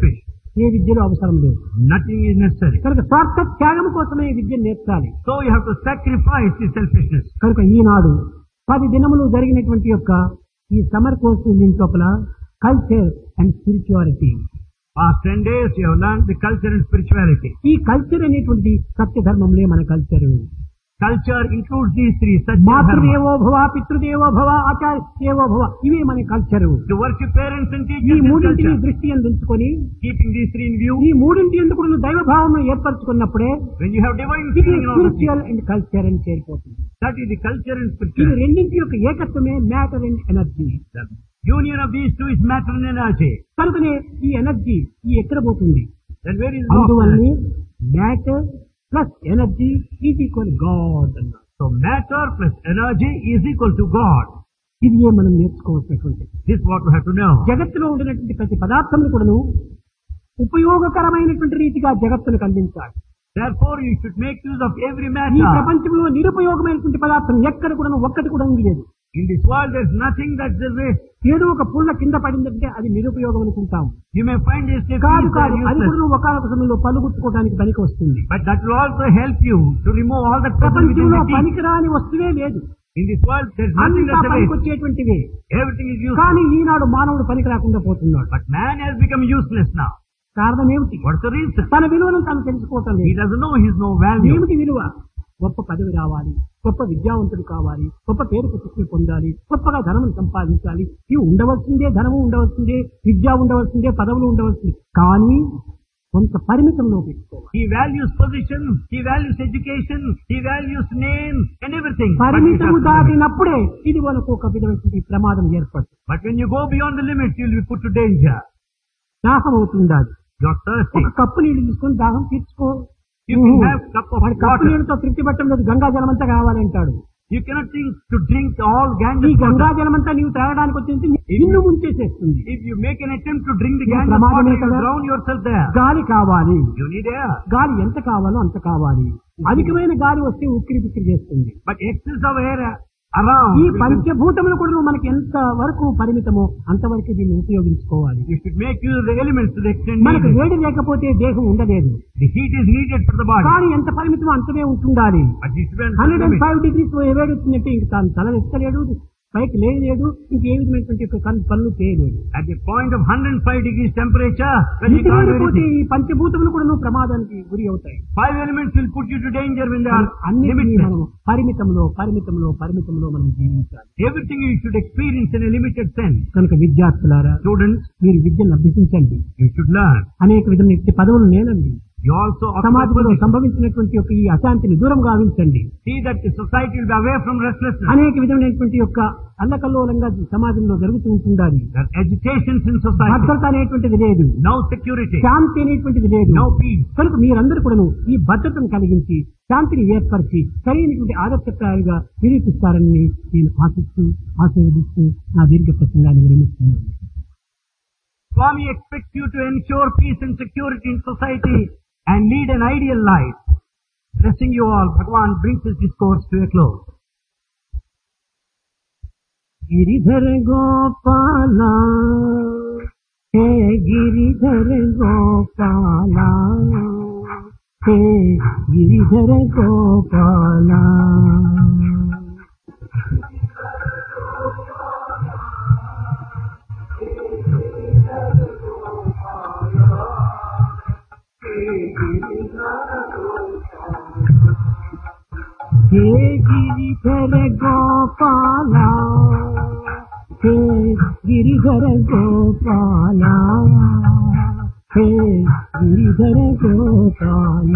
Speaker 1: ఏ విద్యలో అవసరం లేదు
Speaker 2: Nothing is necessary.
Speaker 1: కనుక స్వార్థ త్యాగం కోసమే ఈ విద్య నేర్చాలి
Speaker 2: So you have to sacrifice the selfishness.
Speaker 1: కనుక ఈనాడు పది దినములు జరిగినటువంటి యొక్క ఈ సమర్ కోర్సు దీని లోపల culture and spirituality
Speaker 2: Past ten days you have learned the culture and spirituality.
Speaker 1: ఈ కల్చర్ అనేటువంటిది సత్య ధర్మంలే మన culture
Speaker 2: Culture includes these three, Satya Dharma.
Speaker 1: మాతృదేవో భవ పితృదేవో భవ ఆచార్య దేవో భవ ఇవే మన culture
Speaker 2: To worship parents and
Speaker 1: ఈ
Speaker 2: teachers is
Speaker 1: మూడింటిని
Speaker 2: culture.
Speaker 1: దృష్టి అందించుకొని
Speaker 2: Keeping these three in view,
Speaker 1: ఈ మూడింటి ఎందుకు నువ్వు దైవ భావం ఏర్పరచుకున్నప్పుడే
Speaker 2: when you have divine
Speaker 1: ఇది
Speaker 2: feeling in all of these,
Speaker 1: spiritual and culture అని చేరిపోతుంది
Speaker 2: that is the culture and
Speaker 1: ఇది
Speaker 2: spirituality.
Speaker 1: రెండింటి యొక్క ఏకత్వమే matter and energy
Speaker 2: The union of these two is matter and energy.
Speaker 1: కనుకనే ఈ ఎనర్జీ ఈ ఎక్కడ పోతుంది
Speaker 2: Then where is lost
Speaker 1: అందువల్లనే
Speaker 2: energy?
Speaker 1: Matter plus energy is equal God అన్నారు
Speaker 2: So matter plus energy is equal to God.
Speaker 1: ఇది ఏ మనం నేర్చుకోవాల్సినటువంటి
Speaker 2: This is what we have to know.
Speaker 1: జగత్తులో ఉండినటువంటి ప్రతి పదార్థం కూడాను ఉపయోగకరమైనటువంటి రీతిగా జగత్తునికి అందించాలి
Speaker 2: Therefore, you should make use of every
Speaker 1: ఈ
Speaker 2: matter.
Speaker 1: ప్రపంచంలో నిరుపయోగమైనటువంటి పదార్థం ఎక్కడ కూడా ఒక్కటి కూడా లేదు
Speaker 2: In this world, there is nothing that's a waste.
Speaker 1: ఏదో ఒక పుల్ల కింద పడిందంటే అది నిరుపయోగం అనుకుంటాం
Speaker 2: You may find this if
Speaker 1: కాదు
Speaker 2: these are
Speaker 1: కాదు అది
Speaker 2: useless.
Speaker 1: కూడా ఒకనొక సమయంలో పలుగుచ్చుకోవడానికి పనికి వస్తుంది
Speaker 2: But that will also help you to remove all the trouble within
Speaker 1: ప్రపంచంలో
Speaker 2: the teeth.
Speaker 1: పనికిరాని వస్తువే లేదు
Speaker 2: In this world, there is nothing
Speaker 1: అంతా
Speaker 2: that's a waste.
Speaker 1: పనికొచ్చేటువంటివే
Speaker 2: Everything is useless.
Speaker 1: కానీ ఈనాడు మానవుడు పనికి రాకుండా పోతున్నాడు
Speaker 2: But man has become useless now.
Speaker 1: కారణం ఏమిటి
Speaker 2: What's the reason?
Speaker 1: తన విలువను తను తెలుసుకోవటం
Speaker 2: He
Speaker 1: లేదు
Speaker 2: doesn't know his no value.
Speaker 1: ఏమిటి విలువ గొప్ప పదవి రావాలి గొప్ప విద్యావంతుడు కావాలి గొప్ప పేరు ప్రతిష్టలు పొందాలి గొప్పగా ధనం సంపాదించాలి ఇవి ఉండవలసిందే ధనము ఉండవలసిందే విద్య ఉండవలసిందే పదవులు ఉండవలసిందే కానీ కొంత పరిమితంలో పెట్టుకోవాలి
Speaker 2: He values position, he values education, he values name and everything. But, it
Speaker 1: పరిమితము
Speaker 2: has to be-
Speaker 1: దాటినప్పుడే ఇది మనకు ఒక విధమైనటువంటి ప్రమాదం ఏర్పడుతుంది
Speaker 2: but when you go beyond the limit, you will be put to danger.
Speaker 1: దాహం అవుతుంది అది
Speaker 2: You're thirsty.
Speaker 1: ఒక కప్పు నీళ్లు తీసుకొని దాహం తీర్చుకో
Speaker 2: You can have cup of
Speaker 1: వాడి కప్పు
Speaker 2: water.
Speaker 1: నీళ్ళతో తృప్తి పట్టడం లేదు గంగా జలం అంతా కావాలంటాడు
Speaker 2: You cannot think to drink all
Speaker 1: ఈ
Speaker 2: Ganges
Speaker 1: గంగా
Speaker 2: water.
Speaker 1: జలం అంతా నీవు తాగడానికి వచ్చింది నిన్ను ముంచేసేస్తుంది
Speaker 2: If you make an attempt to drink the
Speaker 1: ఇది
Speaker 2: Ganges
Speaker 1: ప్రమాదమే
Speaker 2: water, you
Speaker 1: కదా?
Speaker 2: drown yourself there.
Speaker 1: గాలి కావాలి
Speaker 2: You need air.
Speaker 1: గాలి ఎంత కావాలో అంత కావాలి అధికమైన గాలి వస్తే ఉక్కిరి బిక్కిరి చేస్తుంది
Speaker 2: But excess of air around.
Speaker 1: ఈ
Speaker 2: will be-
Speaker 1: పంచభూతములు కూడా మనకి ఎంత వరకు పరిమితమో అంతవరకు దీన్ని ఉపయోగించుకోవాలి
Speaker 2: You should make use of the elements to the extent
Speaker 1: మనకు
Speaker 2: needed.
Speaker 1: వేడి లేకపోతే దేహం ఉండలేదు
Speaker 2: The heat is needed for the body.
Speaker 1: కానీ ఎంత పరిమితమో అంతనే ఉంటుండాలి
Speaker 2: But it depends on
Speaker 1: hundred
Speaker 2: the
Speaker 1: and
Speaker 2: limit.
Speaker 1: Five degrees వేడి వచ్చిందంటే ఇంక తాను తల ఎత్తలేడు పైకి లేయలేడు ఇంక ఏ విధమైనటువంటి యొక్క కన్- పనులు చేయలేడు
Speaker 2: At the point of 105 degrees temperature, when you
Speaker 1: ఇది
Speaker 2: can't do
Speaker 1: వేడిపోతే
Speaker 2: anything,
Speaker 1: ఈ పంచభూతములు కూడా ప్రమాదానికి గురి అవుతాయి
Speaker 2: five elements will put you to danger when they are
Speaker 1: అన్నిటినీ
Speaker 2: limitless.
Speaker 1: మనం పరిమితంలో పరిమితంలో పరిమితంలో మనం జీవించాలి
Speaker 2: Everything you should experience in a limited sense.
Speaker 1: కనుక విద్యార్థులారా
Speaker 2: Students,
Speaker 1: మీరు విద్యను అభ్యసించండి
Speaker 2: you should learn.
Speaker 1: అనేక విధమైన పదవులు నేనండి
Speaker 2: You also occupy
Speaker 1: సమాజంలో
Speaker 2: position.
Speaker 1: సంభవించినటువంటి యొక్క ఈ అశాంతిని దూరం గావించండి
Speaker 2: see that the society will be away from restlessness.
Speaker 1: అనేక విధమైనటువంటి యొక్క అల్లకల్లోలంగా సమాజంలో జరుగుతూ ఉంటుండాలి
Speaker 2: There are agitations in society.
Speaker 1: భద్రత అనేటువంటిది లేదు
Speaker 2: No security.
Speaker 1: శాంతి అనేటువంటిది లేదు
Speaker 2: No peace.
Speaker 1: కనుక మీరందరూ కూడాను ఈ భద్రతను కలిగించి శాంతిని ఏర్పరిచి సరైనటువంటి ఆదర్శప్రాయాలుగా నిరూపిస్తారని నేను ఆశిస్తూ ఆశీర్వదిస్తూ నా దీర్ఘ ప్రసంగాన్ని విరమిస్తున్నాను
Speaker 2: Swami expects you to ensure peace and security in society and lead an ideal life. Blessing you all, Bhagavan brings his discourse to a close.
Speaker 1: Giridhara Gopala హే గిరిధర గోపాల హే గిరిధర గోపాల హే గిరిధర గోపాల హే గిరిధర గోపాల హే గిరిధర గోపాల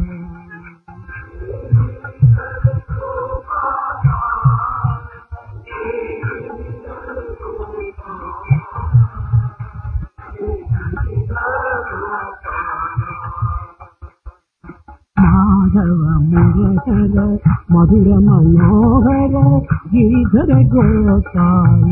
Speaker 1: మాధవ మురహర మధుర మనోహర గిరిధర గోపాల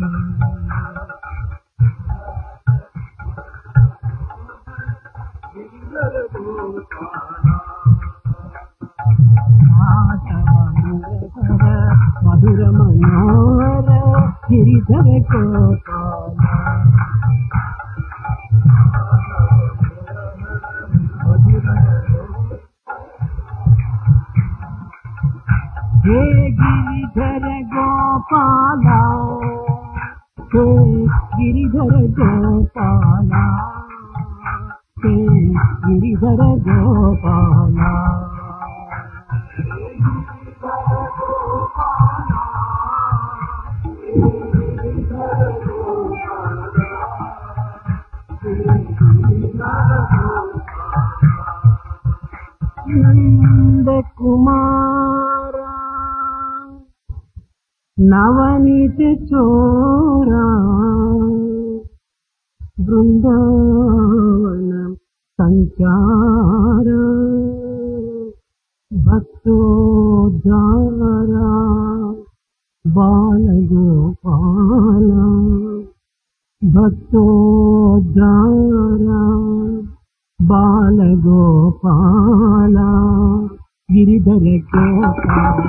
Speaker 1: మాధవ మురహర మధుర మనోహర గిరిధర గోపాల గిరిధర గోపాల హే గిరిధర గోపాల హే గిరిధర గోపాల నంద కుమార నవనీత చోరా బృందావన సంచార భక్తోద్ధార బాలగోపాల భక్తోద్ధార బాలగోపాల గిరిధర గోపాల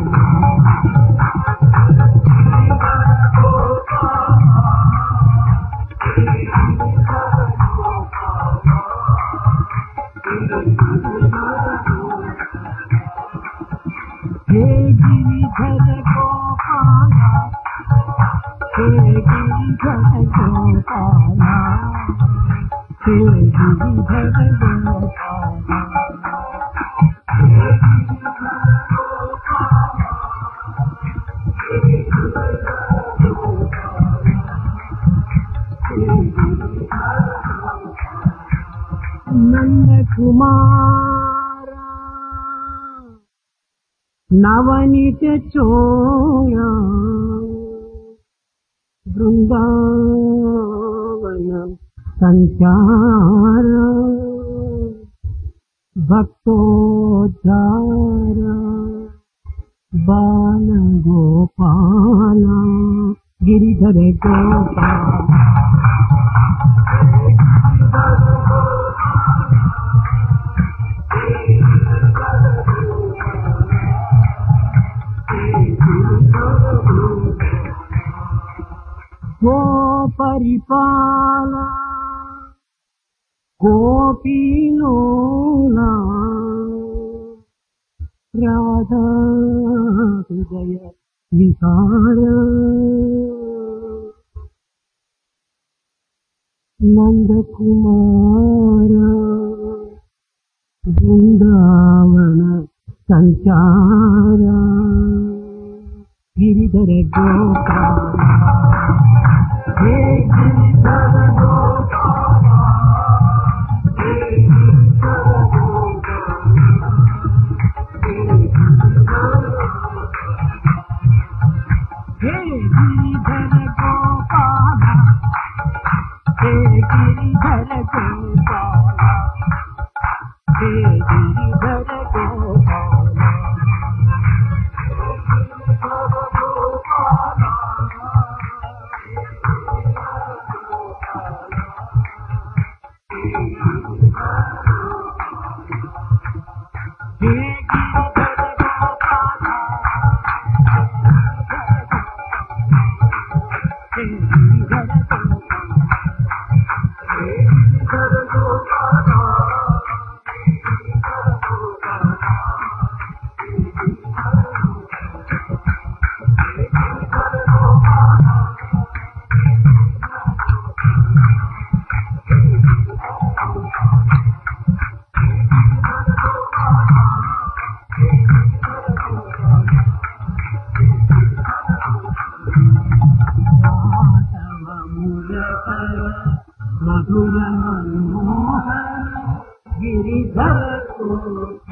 Speaker 1: హే గిరిధర గోపాల హే గిరిధర గోపాల హే గిరిధర గోపాల నంద కుమార నవనిత చోయ బృందావన సంచార భక్తోద్ధార బాల గోపాల గిరిధర గోపాల గో పరిపాల గోపీలోలా రాధా హృదయ విహార నందకుమార బృందావన సంచార గిరిధర గోపాల హే గిరిధర గోపాల హే గిరిధర గోపాల హే గిరిధర గోపాల హే గిరిధర గోపాల హే గిరిధర గోపాల హే గిరిధర గోపాల హే గిరిధర గోపాల మధుర మనోహర గిరిధర